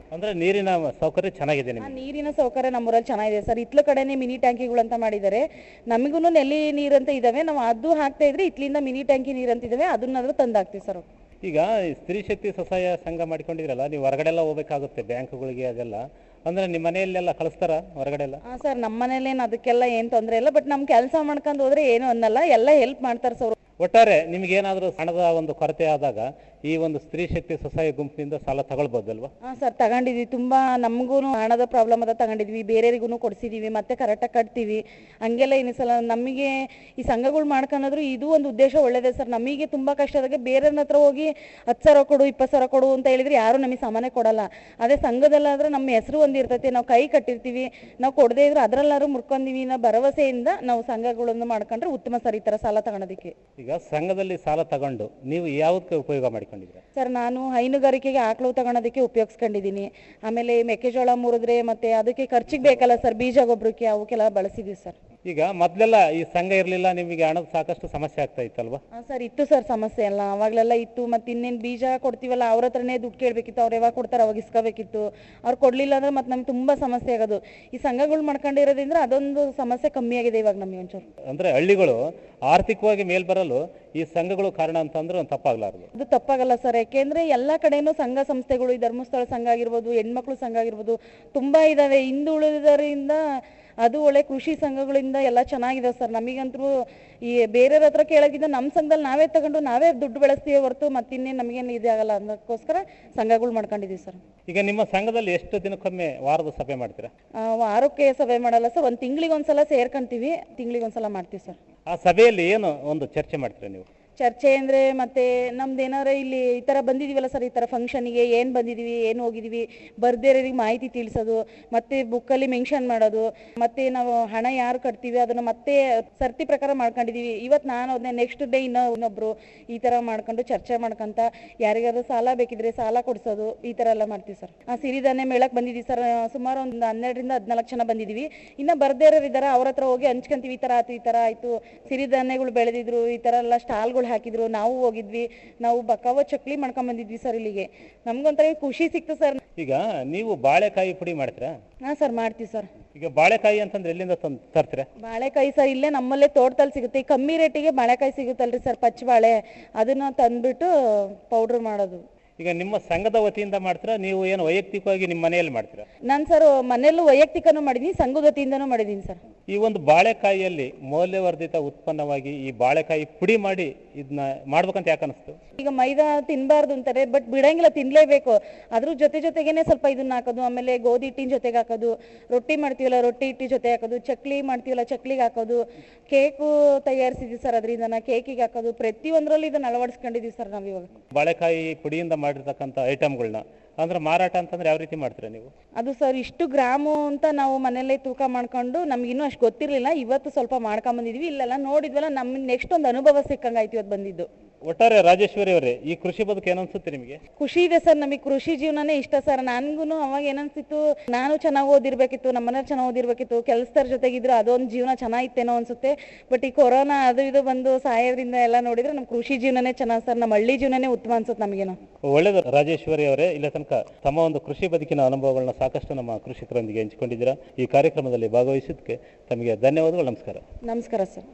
ಅಂದ್ರೆ ನೀರಿನ ಸೌಕರ್ಯ ಚೆನ್ನಾಗಿದೆ ಆ ನಿಮಗೆ ನೀರಿನ ಸೌಕರ್ಯ ನಮ್ಮೂರಲ್ಲಿ ಚೆನ್ನಾಗಿದೆ ಸರ್ ಇತ್ಲ ಕಡೆನೆ ಮಿನಿ ಟ್ಯಾಂಕಿಗಳು ಅಂತ ಮಾಡಿದ್ದಾರೆ ನಮಗೂ ನೆಲ್ಲಿ ನೀರು ಅಂತ ಇದಾವೆ ನಾವು ಅದು ಹಾಕ್ತಾ ಇದ್ರೆ ಇತ್ಲಿಂದ ಮಿನಿ ಟ್ಯಾಂಕಿ ನೀರು ಅಂತ ಇದಾವೆ ಅದನ್ನಾದ್ರೂ ತಂದು ಹಾಕ್ತೀವಿ ಸರ್ ಈಗ ಈ ಸ್ತ್ರೀ ಶಕ್ತಿ ಸ್ವಸಹಾಯ ಸಂಘ ಮಾಡ್ಕೊಂಡಿದ್ರಲ್ಲ ನೀವು ಹೊರಗಡೆ ಎಲ್ಲ ಹೋಗ್ಬೇಕಾಗುತ್ತೆ ಬ್ಯಾಂಕ್ಗಳಿಗೆ ಅದೆಲ್ಲ ಅಂದ್ರೆ ನಿಮ್ಮ ಮನೆಯಲ್ಲೆಲ್ಲ ಕಳಿಸ್ತಾರ ಹೊರಗಡೆ ಎಲ್ಲ ಹಾಂ ಸರ್ ನಮ್ಮ ಮನೇಲೇನು ಅದಕ್ಕೆಲ್ಲ ಏನು ತೊಂದರೆ ಇಲ್ಲ ಬಟ್ ನಮ್ಮ ಕೆಲಸ ಮಾಡ್ಕೊಂಡು ಹೋದ್ರೆ ಏನು ಅನ್ನಲ್ಲ ಎಲ್ಲ ಹೆಲ್ಪ್ ಮಾಡ್ತಾರೆ ಸರ್ ಒಟ್ಟಾರೆ ನಿಮ್ಗೇನಾದ್ರೂ ಹಣದ ಒಂದು ಕೊರತೆ ಆದಾಗ ಈ ಒಂದು ಸ್ತ್ರೀ ಶಕ್ತಿ ಸ್ವಸಹಾಯ ಗುಂಪಿನಿಂದ ಸಾಲ ತಗೊಳ್ಬೋದಲ್ವಾ ಹಾಂ ಸರ್ ತಗೊಂಡಿದ್ವಿ ತುಂಬ ನಮಗೂ ಹಣದ ಪ್ರಾಬ್ಲಮ್ ಅದ ತಗೊಂಡಿದ್ವಿ ಬೇರೆಯವರಿಗೂ ಕೊಡ್ಸಿದೀವಿ ಮತ್ತೆ ಕರೆಕ್ಟಾಗಿ ಕಟ್ತೀವಿ ಹಂಗೆಲ್ಲ ಏನು ಸಲ ನಮಗೆ ಈ ಸಂಘಗಳು ಮಾಡ್ಕೊಳೋದ್ರು ಇದು ಒಂದು ಉದ್ದೇಶ ಒಳ್ಳೇದೇ ಸರ್ ನಮಗೆ ತುಂಬ ಕಷ್ಟ ಆದಾಗ ಬೇರೆಯವ್ರ ಹತ್ರ ಹೋಗಿ ಹತ್ತು ಸಾವಿರ ಕೊಡು ಇಪ್ಪತ್ತು ಸಾವಿರ ಕೊಡು ಅಂತ ಹೇಳಿದ್ರೆ ಯಾರು ನಮಗೆ ಸಾಮಾನ್ಯ ಕೊಡಲ್ಲ ಅದೇ ಸಂಘದಲ್ಲಾದ್ರೆ ನಮ್ಮ ಹೆಸರು ಒಂದು ಇರ್ತೈತಿ ನಾವು ಕೈ ಕಟ್ಟಿರ್ತೀವಿ ನಾವು ಕೊಡದೇ ಇದ್ರೆ ಅದರಲ್ಲಾರು ಮುರ್ಕೊಂತೀವಿ ಅನ್ನೋ ಭರವಸೆಯಿಂದ ನಾವು ಸಂಘಗಳನ್ನು ಮಾಡ್ಕೊಂಡ್ರೆ ಉತ್ತಮ ಸರ್ ಈ ಥರ ಸಾಲ ತಗೊಳೋದಕ್ಕೆ ಈಗ ಸಂಘದಲ್ಲಿ ಸಾಲ ತಗೊಂಡು ನೀವು ಯಾವ್ದಕ್ಕೆ ಉಪಯೋಗ ಮಾಡ್ಕೊಂಡಿದ್ದೀರಾ ಸರ್ ನಾನು ಹೈನುಗಾರಿಕೆಗೆ ಆಕಳು ತಗೊಳೋದಕ್ಕೆ ಉಪಯೋಗಿಸ್ಕೊಂಡಿದ್ದೀನಿ ಆಮೇಲೆ ಮೆಕ್ಕೆಜೋಳ ಮುರಿದ್ರೆ ಮತ್ತೆ ಅದಕ್ಕೆ ಖರ್ಚಿಗೆ ಬೇಕಲ್ಲ ಸರ್ ಬೀಜ ಗೊಬ್ಬರಕ್ಕೆ ಅವಕ್ಕೆಲ್ಲ ಬಳಸಿದೀವಿ ಸರ್ ಈಗ ಮೊದ್ಲೆಲ್ಲ ಈ ಸಂಘ ಇರಲಿಲ್ಲ ನಿಮಗೆ ಹಣದ ಸಾಕಷ್ಟು ಸಮಸ್ಯೆ ಆಗ್ತಾ ಇತ್ತಲ್ವಾ ಹಾಂ ಸರ್ ಇತ್ತು ಸರ್ ಸಮಸ್ಯೆ ಎಲ್ಲ ಅವಾಗಲೆಲ್ಲ ಇತ್ತು ಮತ್ತೆ ಇನ್ನೇನು ಬೀಜ ಕೊಡ್ತೀವಲ್ಲ ಅವ್ರ ಹತ್ರನೇ ದುಡ್ಡು ಕೇಳಬೇಕಿತ್ತು ಅವ್ರು ಯಾವಾಗ ಕೊಡ್ತಾರೆ ಅವಾಗ ಇಸ್ಕೋಬೇಕಿತ್ತು ಅವ್ರು ಕೊಡಲಿಲ್ಲ ಅಂದ್ರೆ ಮತ್ತೆ ನಮ್ಗೆ ತುಂಬ ಸಮಸ್ಯೆ ಆಗೋದು ಈ ಸಂಘಗಳು ಮಾಡ್ಕೊಂಡಿರೋದ್ರಿಂದ ಅದೊಂದು ಸಮಸ್ಯೆ ಕಮ್ಮಿ ಆಗಿದೆ ಇವಾಗ ನಮಗೆ ಒಂಚೂರು ಅಂದ್ರೆ ಹಳ್ಳಿಗಳು ಆರ್ಥಿಕವಾಗಿ ಮೇಲ್ ಬರಲು ಈ ಸಂಘಗಳು ಕಾರಣ ಅಂತಂದ್ರೆ ಒಂದು ತಪ್ಪಾಗ್ಲಾರ್ದು ಅದು ತಪ್ಪಾಗಲ್ಲ ಸರ್ ಯಾಕೆಂದ್ರೆ ಎಲ್ಲ ಕಡೆನೂ ಸಂಘ ಸಂಸ್ಥೆಗಳು ಈ ಧರ್ಮಸ್ಥಳ ಸಂಘ ಆಗಿರ್ಬೋದು ಹೆಣ್ಮಕ್ಳು ಸಂಘ ಆಗಿರ್ಬೋದು ತುಂಬಾ ಇದಾವೆ ಹಿಂದುಳಿದರಿಂದ ಅದು ಒಳ್ಳೆ ಕೃಷಿ ಸಂಘಗಳಿಂದ ಎಲ್ಲ ಚೆನ್ನಾಗಿದೆ ಸರ್ ನಮಗಂತೂ ಈ ಬೇರೆಯವ್ರ ಹತ್ರ ಕೇಳೋಕ್ಕಿಂತ ನಮ್ಮ ಸಂಘದಲ್ಲಿ ನಾವೇ ತಗೊಂಡು ನಾವೇ ದುಡ್ಡು ಬೆಳೆಸ್ತೀವಿ ಹೊರತು ಮತ್ತಿನ್ನೇನು ನಮಗೇನು ಇದಾಗಲ್ಲ ಅನ್ನೋದಕ್ಕೋಸ್ಕರ ಸಂಘಗಳು ಮಾಡ್ಕೊಂಡಿದ್ದೀವಿ ಸರ್ ಈಗ ನಿಮ್ಮ ಸಂಘದಲ್ಲಿ ಎಷ್ಟು ದಿನಕ್ಕೊಮ್ಮೆ ವಾರದ ಸಭೆ ಮಾಡ್ತೀರಾ ಆ, ವಾರಕ್ಕೆ ಸಭೆ ಮಾಡಲ್ಲ ಸರ್ ಒಂದು ತಿಂಗಳಿಗೆ ಒಂದ್ಸಲ ಸೇರ್ಕೊಂತೀವಿ ತಿಂಗಳಿಗೆ ಒಂದ್ಸಲ ಮಾಡ್ತೀವಿ ಸರ್ ಆ ಸಭೆಯಲ್ಲಿ ಏನು ಒಂದು ಚರ್ಚೆ ಮಾಡ್ತೀರಾ ನೀವು ಚರ್ಚೆ ಅಂದ್ರೆ ಮತ್ತೆ ನಮ್ದು ಏನಾರ ಇಲ್ಲಿ ಈ ತರ ಬಂದಿದೀವಲ್ಲ ಸರ್ ಈ ತರ ಫಂಕ್ಷನ್ಗೆ ಏನ್ ಬಂದಿದೀವಿ ಏನ್ ಹೋಗಿದೀವಿ ಬರ್ದೇರಿಗೆ ಮಾಹಿತಿ ತಿಳಿಸೋದು ಮತ್ತೆ ಬುಕ್ಕಲ್ಲಿ ಮೆನ್ಷನ್ ಮಾಡೋದು ಮತ್ತೆ ನಾವು ಹಣ ಯಾರು ಕಟ್ತೀವಿ ಅದನ್ನ ಮತ್ತೆ ಸರ್ತಿ ಪ್ರಕಾರ ಮಾಡ್ಕೊಂಡಿದೀವಿ ಇವತ್ತು ನಾನು ಅದನ್ನ ನೆಕ್ಸ್ಟ್ ಡೇ ಇನ್ನೊ ಇನ್ನೊಬ್ರು ಈ ತರ ಮಾಡ್ಕೊಂಡು ಚರ್ಚೆ ಮಾಡ್ಕೊಂತ ಯಾರಿಗಾದ್ರು ಸಾಲ ಬೇಕಿದ್ರೆ ಸಾಲ ಕೊಡ್ಸೋದು ಈ ತರ ಎಲ್ಲ ಮಾಡ್ತೀವಿ ಸರ್ ಆ ಸಿರಿಧಾನ್ಯ ಮೇಳಕ್ ಬಂದಿದ್ದೀವಿ ಸರ್ ಸುಮಾರು ಒಂದು ಹನ್ನೆರಡರಿಂದ ಹದಿನಾಲ್ಕು ಜನ ಬಂದಿದೀವಿ ಇನ್ನ ಬರ್ದೇ ಇರೋರು ಇದಾರೆ ಅವ್ರ ಹತ್ರ ಹೋಗಿ ಹಂಚ್ಕೊಂತೀವಿ ಈ ತರ ಆಯ್ತು ಈ ತರ ಆಯ್ತು ಸಿರಿಧಾನ್ಯಗಳು ಬೆಳೆದಿದ್ರು ಈ ತರ ಎಲ್ಲ ಸ್ಟಾಲ್ಗಳು ಹಾಕಿದ್ರು ನಾವು ಹೋಗಿದ್ವಿ ನಾವು ಬಕಾವ ಚಕ್ಲಿ ಮಾಡ್ಕೊಂಡ್ ಬಂದಿದ್ವಿ ಸರ್ ಇಲ್ಲಿಗೆ ನಮ್ಗೊಂಥರ ಖುಷಿ ಸಿಕ್ತು ಸರ್ ಈಗ ನೀವು ಬಾಳೆಕಾಯಿ ಪುಡಿ ಮಾಡ್ತೀರಾ ಹಾ ಸರ್ ಮಾಡ್ತೀವಿ ಸರ್ ಈಗ ಬಾಳೆಕಾಯಿ ಅಂತಂದ್ರೆ ಎಲ್ಲಿಂದ ತಂದು ತರ್ತೀರಾ ಬಾಳೆಕಾಯಿ ಸರ್ ಇಲ್ಲೇ ನಮ್ಮಲ್ಲೇ ತೋಟದಲ್ಲಿ ಸಿಗುತ್ತೆ ಈ ಕಮ್ಮಿ ರೇಟಿಗೆ ಬಾಳೆಕಾಯಿ ಸಿಗುತ್ತಲ್ರಿ ಸರ್ ಪಚ್ಚ ಬಾಳೆ ಅದನ್ನ ತಂದ್ಬಿಟ್ಟು ಪೌಡ್ರ್ ಮಾಡೋದು ಈಗ ನಿಮ್ಮ ಸಂಘದ ವತಿಯಿಂದ ಮಾಡ್ತೀರಾ ನೀವು ಏನು ವೈಯಕ್ತಿಕವಾಗಿ ನಿಮ್ಮ ಮನೆಯಲ್ಲಿ ಮಾಡ್ತೀರಾ ನಾನು ಸರ್ ಮನೆಯಲ್ಲೂ ವೈಯಕ್ತಿಕನೂ ಮಾಡಿದ್ದೀನಿ ಸಂಘದ ವತಿಯಿಂದನೂ ಮಾಡಿದ್ದೀನಿ ಸರ್ ಈ ಒಂದು ಬಾಳೆಕಾಯಿಯಲ್ಲಿ ಮೌಲ್ಯವರ್ಧಿತ ಉತ್ಪನ್ನವಾಗಿ ಈ ಬಾಳೆಕಾಯಿ ಪುಡಿ ಮಾಡಿ ಇದನ್ನ ಮಾಡ್ಬೇಕಂತ ಯಾಕೆ ಅನಿಸ್ತು ಈಗ ಮೈದಾ ತಿನ್ಬಾರ್ದು ಅಂತಾರೆ ಬಟ್ ಬಿಡಂಗಿಲ್ಲ ತಿನ್ಲೇಬೇಕು ಅದ್ರ ಜೊತೆ ಜೊತೆಗೇನೆ ಸ್ವಲ್ಪ ಇದನ್ನ ಹಾಕೋದು ಆಮೇಲೆ ಗೋಧಿ ಹಿಟ್ಟಿನ ಜೊತೆಗೆ ಹಾಕೋದು ರೊಟ್ಟಿ ಮಾಡ್ತೀವಲ್ಲ ರೊಟ್ಟಿ ಹಿಟ್ಟಿ ಜೊತೆ ಹಾಕೋದು ಚಕ್ಲಿ ಮಾಡ್ತೀವಲ್ಲ ಚಕ್ಲಿಗೆ ಹಾಕೋದು ಕೇಕು ತಯಾರಿಸಿದ್ವಿ ಸರ್ ಅದರಿಂದ ಕೇಕಿಗೆ ಹಾಕೋದು ಪ್ರತಿಯೊಂದರಲ್ಲಿ ಇದನ್ನ ಅಳವಡಿಸ್ಕೊಂಡಿದೀವಿ ಸರ್ ನಾವು ಇವಾಗ ಬಾಳೆಕಾಯಿ ಪುಡಿಯಿಂದ ಮಾಡಿರ್ತಕ್ಕಂಥ ಐಟಮ್ಗಳನ್ನ ಅಂದ್ರೆ ಮಾರಾಟ ಅಂತಂದ್ರೆ ಯಾವ ರೀತಿ ಮಾಡ್ತೀರಾ ನೀವು ಅದು ಸರ್ ಇಷ್ಟು ಗ್ರಾಮು ಅಂತ ನಾವು ಮನೆಯಲ್ಲೇ ತೂಕ ಮಾಡ್ಕೊಂಡು ನಮ್ಗೆ ಇನ್ನೂ ಅಷ್ಟು ಗೊತ್ತಿರಲಿಲ್ಲ ಇವತ್ತು ಸ್ವಲ್ಪ ಮಾಡ್ಕೊಂಬಂದಿದ್ವಿ ಇಲ್ಲೆಲ್ಲ ನೋಡಿದ್ವಲ್ಲ ನಮ್ಗೆ ನೆಕ್ಸ್ಟ್ ಒಂದು ಅನುಭವ ಸಿಕ್ಕಂಗಾಯ್ತು ಇವತ್ತು ಬಂದಿದ್ದು ಒಟ್ಟಾರೆ ರಾಜೇಶ್ವರಿ ಅವರೇ ಈ ಕೃಷಿ ಬದುಕು ಏನನ್ಸುತ್ತೆ ನಿಮಗೆ ಖುಷಿ ಇದೆ ಸರ್ ನಮಗೆ ಕೃಷಿ ಜೀವನನೇ ಇಷ್ಟ ಸರ್ ನನ್ಗೂ ಅವಾಗ ಏನನ್ಸಿತ್ತು ನಾನು ಚೆನ್ನಾಗಿ ಓದಿರ್ಬೇಕಿತ್ತು ನಮ್ಮನೆಯವ್ರು ಚೆನ್ನಾಗಿ ಓದಿರ್ಬೇಕಿತ್ತು ಕೆಲಸದವ್ರ ಜೊತೆಗಿದ್ರು ಅದೊಂದು ಜೀವನ ಚೆನ್ನಾಗಿತ್ತೇನೋ ಅನ್ಸುತ್ತೆ ಬಟ್ ಈ ಕೊರೋನಾ ಅದು ಇದು ಬಂದು ಸಾಯೋದ್ರಿಂದ ಎಲ್ಲ ನೋಡಿದ್ರೆ ನಮ್ಮ ಕೃಷಿ ಜೀವನನೇ ಚೆನ್ನಾಗಿ ಸರ್ ನಮ್ಮ ಹಳ್ಳಿ ಜೀವನನೇ ಉತ್ತಮ ಅನ್ಸುತ್ತೆ ನಮಗೇನೋ ಒಳ್ಳೆಯದು ರಾಜೇಶ್ವರಿ ಅವರೇ ಇಲ್ಲ ತನಕ ತಮ್ಮ ಒಂದು ಕೃಷಿ ಬದುಕಿನ ಅನುಭವಗಳನ್ನ ಸಾಕಷ್ಟು ನಮ್ಮ ಕೃಷಿಕರೊಂದಿಗೆ ಹಂಚಿಕೊಂಡಿದ್ದೀರಾ ಈ ಕಾರ್ಯಕ್ರಮದಲ್ಲಿ ಭಾಗವಹಿಸಿದ್ದಕ್ಕೆ ತಮಗೆ ಧನ್ಯವಾದಗಳು ನಮಸ್ಕಾರ ನಮಸ್ಕಾರ ಸರ್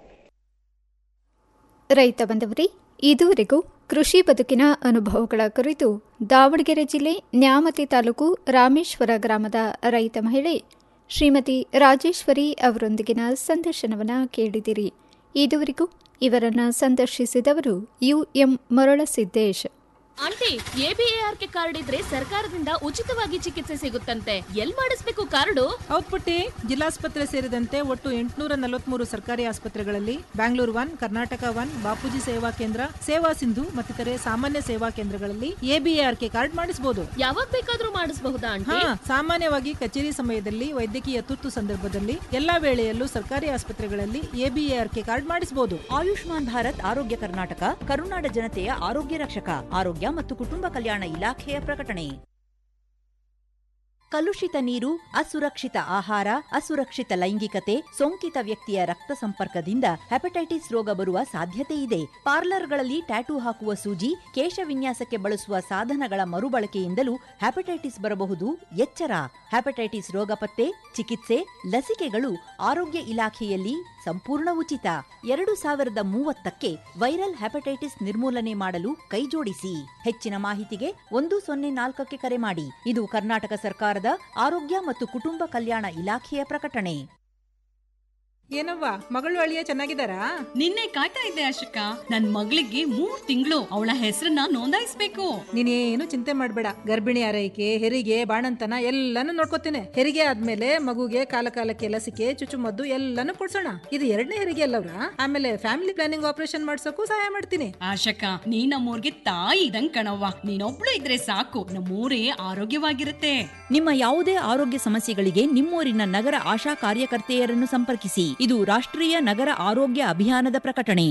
ರೈತ ಬಂದವರೇ ಇದುವರೆಗೂ ಕೃಷಿ ಬದುಕಿನ ಅನುಭವಗಳ ಕುರಿತು ದಾವಣಗೆರೆ ಜಿಲ್ಲೆ ನ್ಯಾಮತಿ ತಾಲೂಕು ರಾಮೇಶ್ವರ ಗ್ರಾಮದ ರೈತ ಮಹಿಳೆ ಶ್ರೀಮತಿ ರಾಜೇಶ್ವರಿ ಅವರೊಂದಿಗಿನ ಸಂದರ್ಶನವನ್ನು ಕೇಳಿದಿರಿ ಇದುವರೆಗೂ ಇವರನ್ನು ಸಂದರ್ಶಿಸಿದವರು ಯುಎಂ ಮರಳಸಿದ್ದೇಶ್ ಆಂಟಿ ಎಬಿಎಆರ್ಕೆ ಕಾರ್ಡ್ ಇದ್ರೆ ಸರ್ಕಾರದಿಂದ ಉಚಿತವಾಗಿ ಚಿಕಿತ್ಸೆ ಸಿಗುತ್ತಂತೆ ಎಲ್ ಮಾಡಿಸ್ಬೇಕು ಕಾರ್ಡು ಹೌದ್ ಪುಟ್ಟಿ ಜಿಲ್ಲಾಸ್ಪತ್ರೆ ಸೇರಿದಂತೆ ಒಟ್ಟು ಎಂಟುನೂರ ನಲವತ್ಮೂರು ಸರ್ಕಾರಿ ಆಸ್ಪತ್ರೆಗಳಲ್ಲಿ ಬ್ಯಾಂಗ್ಳೂರ್ ಒನ್ ಕರ್ನಾಟಕ ಒನ್ ಬಾಪೂಜಿ ಸೇವಾ ಕೇಂದ್ರ ಸೇವಾ ಸಿಂಧು ಮತ್ತಿತರೆ ಸಾಮಾನ್ಯ ಸೇವಾ ಕೇಂದ್ರಗಳಲ್ಲಿ ಎಬಿಎಆರ್ಕೆ ಕಾರ್ಡ್ ಮಾಡಿಸಬಹುದು ಯಾವಾಗ ಬೇಕಾದ್ರೂ ಮಾಡಿಸಬಹುದಾ ಹಾ ಆಂಟಿ ಸಾಮಾನ್ಯವಾಗಿ ಕಚೇರಿ ಸಮಯದಲ್ಲಿ ವೈದ್ಯಕೀಯ ತುರ್ತು ಸಂದರ್ಭದಲ್ಲಿ ಎಲ್ಲಾ ವೇಳೆಯಲ್ಲೂ ಸರ್ಕಾರಿ ಆಸ್ಪತ್ರೆಗಳಲ್ಲಿ ಎಬಿಎಆರ್ಕೆ ಕಾರ್ಡ್ ಮಾಡಿಸಬಹುದು ಆಯುಷ್ಮಾನ್ ಭಾರತ್ ಆರೋಗ್ಯ ಕರ್ನಾಟಕ ಕರುನಾಡ ಜನತೆಯ ಆರೋಗ್ಯ ರಕ್ಷಕ ಆರೋಗ್ಯ ಮತ್ತು ಕುಟುಂಬ ಕಲ್ಯಾಣ ಇಲಾಖೆಯ ಪ್ರಕಟಣೆ ಕಲುಷಿತ ನೀರು ಅಸುರಕ್ಷಿತ ಆಹಾರ ಅಸುರಕ್ಷಿತ ಲೈಂಗಿಕತೆ ಸೋಂಕಿತ ವ್ಯಕ್ತಿಯ ರಕ್ತ ಸಂಪರ್ಕದಿಂದ ಹೆಪಟೈಟಿಸ್ ರೋಗ ಬರುವ ಸಾಧ್ಯತೆ ಇದೆ ಪಾರ್ಲರ್ಗಳಲ್ಲಿ ಟ್ಯಾಟೂ ಹಾಕುವ ಸೂಜಿ ಕೇಶ ವಿನ್ಯಾಸಕ್ಕೆ ಬಳಸುವ ಸಾಧನಗಳ ಮರುಬಳಕೆಯಿಂದಲೂ ಹೆಪಟೈಟಿಸ್ ಬರಬಹುದು ಎಚ್ಚರ ಹೆಪಟೈಟಿಸ್ ರೋಗ ಪತ್ತೆ ಚಿಕಿತ್ಸೆ ಲಸಿಕೆಗಳು ಆರೋಗ್ಯ ಇಲಾಖೆಯಲ್ಲಿ ಸಂಪೂರ್ಣ ಉಚಿತ ಎರಡು ಸಾವಿರದ ಮೂವತ್ತಕ್ಕೆ ವೈರಲ್ ಹೆಪಟೈಟಿಸ್ ನಿರ್ಮೂಲನೆ ಮಾಡಲು ಕೈಜೋಡಿಸಿ ಹೆಚ್ಚಿನ ಮಾಹಿತಿಗೆ ಒಂದು ಸೊನ್ನೆ ನಾಲ್ಕಕ್ಕೆ ಕರೆ ಮಾಡಿ ಇದು ಕರ್ನಾಟಕ ಸರ್ಕಾರದ ಆರೋಗ್ಯ ಮತ್ತು ಕುಟುಂಬ ಕಲ್ಯಾಣ ಇಲಾಖೆಯ ಪ್ರಕಟಣೆ ಏನವ್ವ ಮಗಳು ಅಳಿಯ ಚೆನ್ನಾಗಿದ್ದಾರಾ ನಿನ್ನೆ ಕಾಯ್ತಾ ಇದ್ದೆ ಅಶೋಕ ನನ್ ಮಗಳಿಗೆ ಮೂರ್ ತಿಂಗಳು ಅವಳ ಹೆಸರನ್ನ ನೋಂದಾಯಿಸ್ಬೇಕು ನೀನೇನು ಚಿಂತೆ ಮಾಡಬೇಡ ಗರ್ಭಿಣಿ ಆರೈಕೆ ಹೆರಿಗೆ ಬಾಣಂತನ ಎಲ್ಲಾನು ನೋಡ್ಕೋತೇನೆ ಹೆರಿಗೆ ಆದ್ಮೇಲೆ ಮಗುಗೆ ಕಾಲ ಕಾಲಕ್ಕೆ ಲಸಿಕೆ ಚುಚ್ಚುಮದ್ದು ಎಲ್ಲಾನು ಕೊಡ್ಸೋಣ ಇದು ಎರಡನೇ ಹೆರಿಗೆ ಅಲ್ಲವ್ರ ಆಮೇಲೆ ಫ್ಯಾಮಿಲಿ ಪ್ಲಾನಿಂಗ್ ಆಪರೇಷನ್ ಮಾಡ್ಸೋಕು ಸಹಾಯ ಮಾಡ್ತೀನಿ ಆಶಕ ನೀ ನಮ್ಮೂರ್ಗೆ ತಾಯಿ ಇದಂಗ್ ಕಣವ್ವ ನೀನೊಬ್ಳು ಇದ್ರೆ ಸಾಕು ನಮ್ಮೂರೇ ಆರೋಗ್ಯವಾಗಿರುತ್ತೆ ನಿಮ್ಮ ಯಾವುದೇ ಆರೋಗ್ಯ ಸಮಸ್ಯೆಗಳಿಗೆ ನಿಮ್ಮೂರಿನ ನಗರ ಆಶಾ ಕಾರ್ಯಕರ್ತೆಯರನ್ನು ಸಂಪರ್ಕಿಸಿ ಇದು ರಾಷ್ಟ್ರೀಯ ನಗರ ಆರೋಗ್ಯ ಅಭಿಯಾನದ ಪ್ರಕಟಣೆ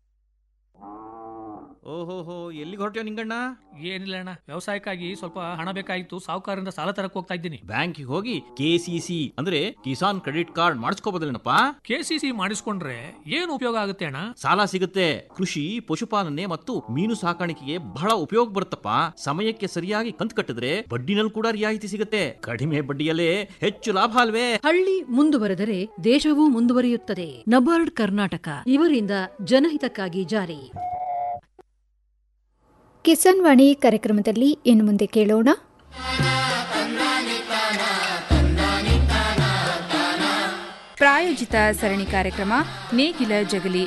ಓಹೋಹೋ ಎಲ್ಲಿಗೆ ಹೊರಟ್ಯೋ ನಿಂಗಣ್ಣ ಏನಿಲ್ಲ ಅಣ್ಣ ವ್ಯವಸಾಯಕ್ಕಾಗಿ ಸ್ವಲ್ಪ ಹಣ ಬೇಕಾಗಿತ್ತು ಸಾಹುಕಾರರಿಂದ ಸಾಲ ತರಕ್ ಹೋಗ್ತಾ ಇದ್ದೀನಿ ಬ್ಯಾಂಕಿಗೆ ಹೋಗಿ ಕೆ ಸಿ ಸಿ ಅಂದ್ರೆ ಕಿಸಾನ್ ಕ್ರೆಡಿಟ್ ಕಾರ್ಡ್ ಮಾಡಿಸ್ಕೋಬೋದಲ್ಲೇನಪ್ಪ ಕೆ ಸಿ ಸಿ ಮಾಡಿಸ್ಕೊಂಡ್ರೆ ಏನು ಉಪಯೋಗ ಆಗುತ್ತೆ ಅಣ್ಣ ಸಾಲ ಸಿಗುತ್ತೆ ಕೃಷಿ ಪಶುಪಾಲನೆ ಮತ್ತು ಮೀನು ಸಾಕಾಣಿಕೆಗೆ ಬಹಳ ಉಪಯೋಗ ಬರುತ್ತಪ್ಪ ಸಮಯಕ್ಕೆ ಸರಿಯಾಗಿ ಕಂತು ಕಟ್ಟಿದ್ರೆ ಬಡ್ಡಿನಲ್ಲಿ ಕೂಡ ರಿಯಾಯಿತಿ ಸಿಗುತ್ತೆ ಕಡಿಮೆ ಬಡ್ಡಿಯಲ್ಲೇ ಹೆಚ್ಚು ಲಾಭ ಅಲ್ವೇ ಹಳ್ಳಿ ಮುಂದುವರೆದರೆ ದೇಶವೂ ಮುಂದುವರಿಯುತ್ತದೆ ನಬಾರ್ಡ್ ಕರ್ನಾಟಕ ಇವರಿಂದ ಜನಹಿತಕ್ಕಾಗಿ ಜಾರಿ ಕಿಸಾನ್ ವಾಣಿ ಕಾರ್ಯಕ್ರಮದಲ್ಲಿ ಇನ್ನು ಮುಂದೆ ಕೇಳೋಣ ಪ್ರಾಯೋಜಿತ ಸರಣಿ ಕಾರ್ಯಕ್ರಮ ನೇಗಿಲ ಜಗಲಿ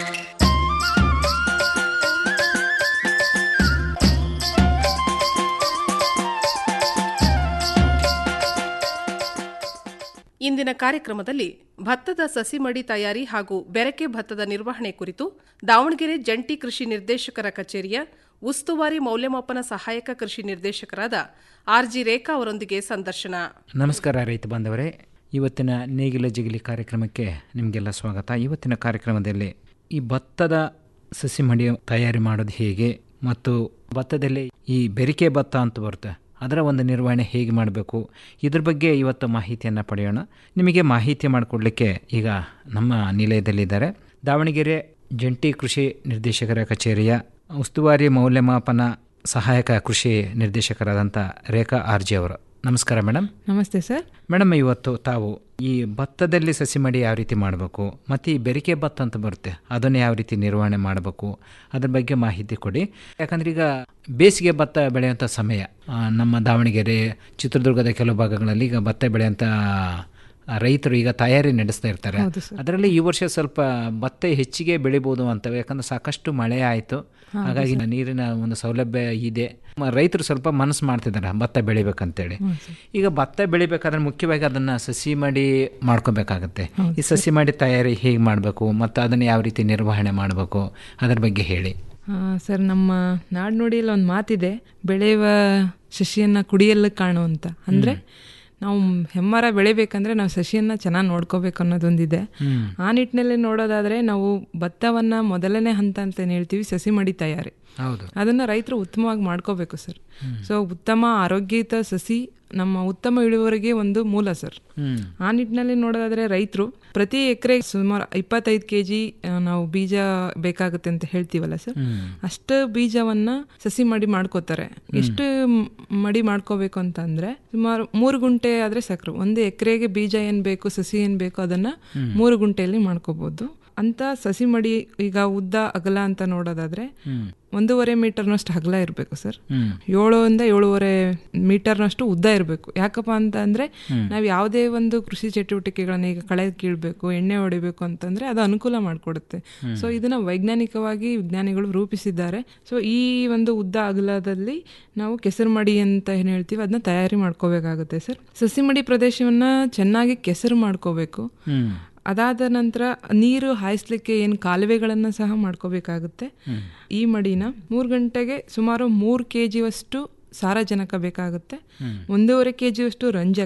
ಇಂದಿನ ಕಾರ್ಯಕ್ರಮದಲ್ಲಿ ಭತ್ತದ ಸಸಿ ಮಡಿ ತಯಾರಿ ಹಾಗೂ ಬೆರಕೆ ಭತ್ತದ ನಿರ್ವಹಣೆ ಕುರಿತು ದಾವಣಗೆರೆ ಜಂಟಿ ಕೃಷಿ ನಿರ್ದೇಶಕರ ಕಚೇರಿಯ ಉಸ್ತುವಾರಿ ಮೌಲ್ಯಮಾಪನ ಸಹಾಯಕ ಕೃಷಿ ನಿರ್ದೇಶಕರಾದ ಆರ್ ಜಿ ರೇಖಾ ಅವರೊಂದಿಗೆ ಸಂದರ್ಶನ ನಮಸ್ಕಾರ ರೈತ ಬಾಂಧವರೇ ಇವತ್ತಿನ ನೇಗಿಲ ಜಿಗಿಲಿ ಕಾರ್ಯಕ್ರಮಕ್ಕೆ ನಿಮಗೆಲ್ಲ ಸ್ವಾಗತ ಇವತ್ತಿನ ಕಾರ್ಯಕ್ರಮದಲ್ಲಿ ಈ ಭತ್ತದ ಸಸಿ ಮಡಿ ತಯಾರಿ ಮಾಡೋದು ಹೇಗೆ ಮತ್ತು ಭತ್ತದಲ್ಲಿ ಈ ಬೆರಿಕೆ ಭತ್ತ ಅಂತ ಬರುತ್ತೆ ಅದರ ಒಂದು ನಿರ್ವಹಣೆ ಹೇಗೆ ಮಾಡಬೇಕು ಇದ್ರ ಬಗ್ಗೆ ಇವತ್ತು ಮಾಹಿತಿಯನ್ನು ಪಡೆಯೋಣ ನಿಮಗೆ ಮಾಹಿತಿ ಮಾಡಿಕೊಡ್ಲಿಕ್ಕೆ ಈಗ ನಮ್ಮ ನಿಲಯದಲ್ಲಿದ್ದಾರೆ ದಾವಣಗೆರೆ ಜಂಟಿ ಕೃಷಿ ನಿರ್ದೇಶಕರ ಕಚೇರಿಯ ಉಸ್ತುವಾರಿ ಮೌಲ್ಯಮಾಪನ ಸಹಾಯಕ ಕೃಷಿ ನಿರ್ದೇಶಕರಾದಂಥ ರೇಖಾ ಆರ್ಜಿ ಅವರು ನಮಸ್ಕಾರ ಮೇಡಮ್ ನಮಸ್ತೆ ಸರ್ ಮೇಡಮ್ ಇವತ್ತು ತಾವು ಈ ಭತ್ತದಲ್ಲಿ ಸಸಿ ಮಡಿ ಯಾವ ರೀತಿ ಮಾಡಬೇಕು ಮತ್ತು ಈ ಬೆರಿಕೆ ಭತ್ತ ಅಂತ ಬರುತ್ತೆ ಅದನ್ನು ಯಾವ ರೀತಿ ನಿರ್ವಹಣೆ ಮಾಡಬೇಕು ಅದ್ರ ಬಗ್ಗೆ ಮಾಹಿತಿ ಕೊಡಿ ಯಾಕಂದ್ರೆ ಈಗ ಬೇಸಿಗೆ ಭತ್ತ ಬೆಳೆಯುವಂಥ ಸಮಯ ಆ, ನಮ್ಮ ದಾವಣಗೆರೆ ಚಿತ್ರದುರ್ಗದ ಕೆಲವು ಭಾಗಗಳಲ್ಲಿ ಈಗ ಭತ್ತ ಬೆಳೆಯುವಂಥ ರೈತರು ಈಗ ತಯಾರಿ ನಡೆಸ್ತಾ ಇರ್ತಾರೆ ಹೌದು ಸರ್. ಅದರಲ್ಲಿ ಈ ವರ್ಷ ಸ್ವಲ್ಪ ಭತ್ತ ಹೆಚ್ಚಿಗೆ ಬೆಳಿಬೋದು ಅಂತ ಯಾಕಂದ್ರೆ ಸಾಕಷ್ಟು ಮಳೆ ಆಯಿತು ಹೌದು ಹಾಗಾಗಿ ಸರ್. ನೀರಿನ ಒಂದು ಸೌಲಭ್ಯ ಇದೆ ಮ- ರೈತರು ಸ್ವಲ್ಪ ಮನಸ್ಸು ಮಾಡ್ತಿದ್ದಾರೆ ಭತ್ತ ಬೆಳಿಬೇಕಂತೇಳಿ ಹ್ಮ್ ಸರ್. ಈಗ ಭತ್ತ ಬೆಳಿಬೇಕಾದ್ರೆ ಮುಖ್ಯವಾಗಿ ಅದನ್ನು ಸಸಿ ಮಾಡಿ ಮಾಡ್ಕೋಬೇಕಾಗತ್ತೆ ಹೌದು ಈ ಸಸಿ ಮಾಡಿ ತಯಾರಿ ಹೇಗೆ ಮಾಡಬೇಕು ಮತ್ತು ಅದನ್ನು ಯಾವ ರೀತಿ ನಿರ್ವಹಣೆ ಮಾಡಬೇಕು ಅದರ ಬಗ್ಗೆ ಹೇಳಿ ಆ, ಸರ್ ನಮ್ಮ ನಾಡ್ನುಡಿಯಲ್ಲಿ ಒಂದು ಮಾತಿದೆ ಬೆಳೆಯುವ ಸಸಿಯನ್ನು ಕುಡಿಯಲು ಕಾಣು ಅಂತ ಅಂದರೆ ನಾವು ಹೆಮ್ಮರ ಬೆಳಿಬೇಕಂದ್ರೆ ನಾವು ಸಸಿಯನ್ನು ಚೆನ್ನಾಗಿ ನೋಡ್ಕೋಬೇಕು ಅನ್ನೋದೊಂದಿದೆ ಹ್ಮ್. ಆ ನಿಟ್ಟಿನಲ್ಲಿ ನೋಡೋದಾದರೆ ನಾವು ಭತ್ತವನ್ನು ಮೊದಲನೇ ಹಂತ ಅಂತ ಏನ್ ಹೇಳ್ತೀವಿ ಸಸಿ ಮಡಿ ತಯಾರಿ ಹೌದು ಅದನ್ನು ರೈತರು ಉತ್ತಮವಾಗಿ ಮಾಡ್ಕೋಬೇಕು ಸರ್ ಸೊ ಉತ್ತಮ ಆರೋಗ್ಯಯುತ ಸಸಿ ನಮ್ಮ ಉತ್ತಮ ಇಳುವರಿಗೆ ಒಂದು ಮೂಲ ಸರ್ ಹ್ಮ್. ಆ ನಿಟ್ಟಿನಲ್ಲಿ ನೋಡೋದಾದ್ರೆ ರೈತರು ಪ್ರತಿ ಎಕರೆ ಸುಮಾರು ಇಪ್ಪತ್ತೈದು ಕೆ ಜಿ ನಾವು ಬೀಜ ಬೇಕಾಗುತ್ತೆ ಅಂತ ಹೇಳ್ತೀವಲ್ಲ ಸರ್ ಹ್ಮ್. ಅಷ್ಟು ಬೀಜವನ್ನ ಸಸಿ ಮಡಿ ಮಾಡ್ಕೋತಾರೆ ಎಷ್ಟು ಮ್- ಮಡಿ ಮಾಡ್ಕೋಬೇಕು ಅಂತಂದ್ರೆ ಸುಮಾರು ಮೂರು ಗುಂಟೆ ಆದ್ರೆ ಸಾಕು ಒಂದು ಎಕರೆಗೆ ಬೀಜ ಏನ್ ಬೇಕು ಸಸಿ ಏನ್ ಬೇಕು ಅದನ್ನ ಹ್ಮ್. ಮೂರು ಗುಂಟೆಯಲ್ಲಿ ಮಾಡ್ಕೋಬಹುದು ಅಂತ ಸಸಿ ಮಡಿ ಈಗ ಉದ್ದ ಅಗಲ ಅಂತ ನೋಡೋದಾದ್ರೆ ಹ್ಮ್. ಒಂದೂವರೆ ಮೀಟರ್ನಷ್ಟು ಅಗಲ ಇರಬೇಕು ಸರ್ ಹ್ಮ್. ಏಳರಿಂದ ಏಳುವರೆ ಮೀಟರ್ನಷ್ಟು ಉದ್ದ ಇರಬೇಕು ಯಾಕಪ್ಪ ಅಂತ ಅಂದ್ರೆ ಹ್ಮ್. ನಾವು ಯಾವುದೇ ಒಂದು ಕೃಷಿ ಚಟುವಟಿಕೆಗಳನ್ನ ಈಗ ಕಳೆ ಕೀಳ್ಬೇಕು ಎಣ್ಣೆ ಹೊಡಿಬೇಕು ಅಂತಂದ್ರೆ ಅದು ಅನುಕೂಲ ಮಾಡಿಕೊಡುತ್ತೆ ಹ್ಮ್. ಸೊ ಇದನ್ನ ವೈಜ್ಞಾನಿಕವಾಗಿ ವಿಜ್ಞಾನಿಗಳು ರೂಪಿಸಿದ್ದಾರೆ ಸೊ ಈ ಒಂದು ಉದ್ದ ಅಗಲದಲ್ಲಿ ನಾವು ಕೆಸರು ಮಡಿ ಅಂತ ಏನು ಹೇಳ್ತೀವಿ ಅದನ್ನ ತಯಾರಿ ಮಾಡ್ಕೋಬೇಕಾಗುತ್ತೆ ಸರ್ ಸಸಿ ಮಡಿ ಪ್ರದೇಶವನ್ನ ಚೆನ್ನಾಗಿ ಕೆಸರು ಮಾಡ್ಕೋಬೇಕು ಹ್ಮ್. ಅದಾದ ನಂತರ ನೀರು ಹಾಯಿಸ್ಲಿಕ್ಕೆ ಏನು ಕಾಲುವೆಗಳನ್ನು ಸಹ ಮಾಡ್ಕೋಬೇಕಾಗುತ್ತೆ ಹ್ಮ್. ಈ ಮಡಿನ ಮೂರು ಗಂಟೆಗೆ ಸುಮಾರು ಮೂರು ಕೆ ಜಿಯಷ್ಟು ಸಾರಜನಕ ಬೇಕಾಗುತ್ತೆ ಹ್ಮ್. ಒಂದೂವರೆ ಕೆ ಜಿಯಷ್ಟು ರಂಜಕ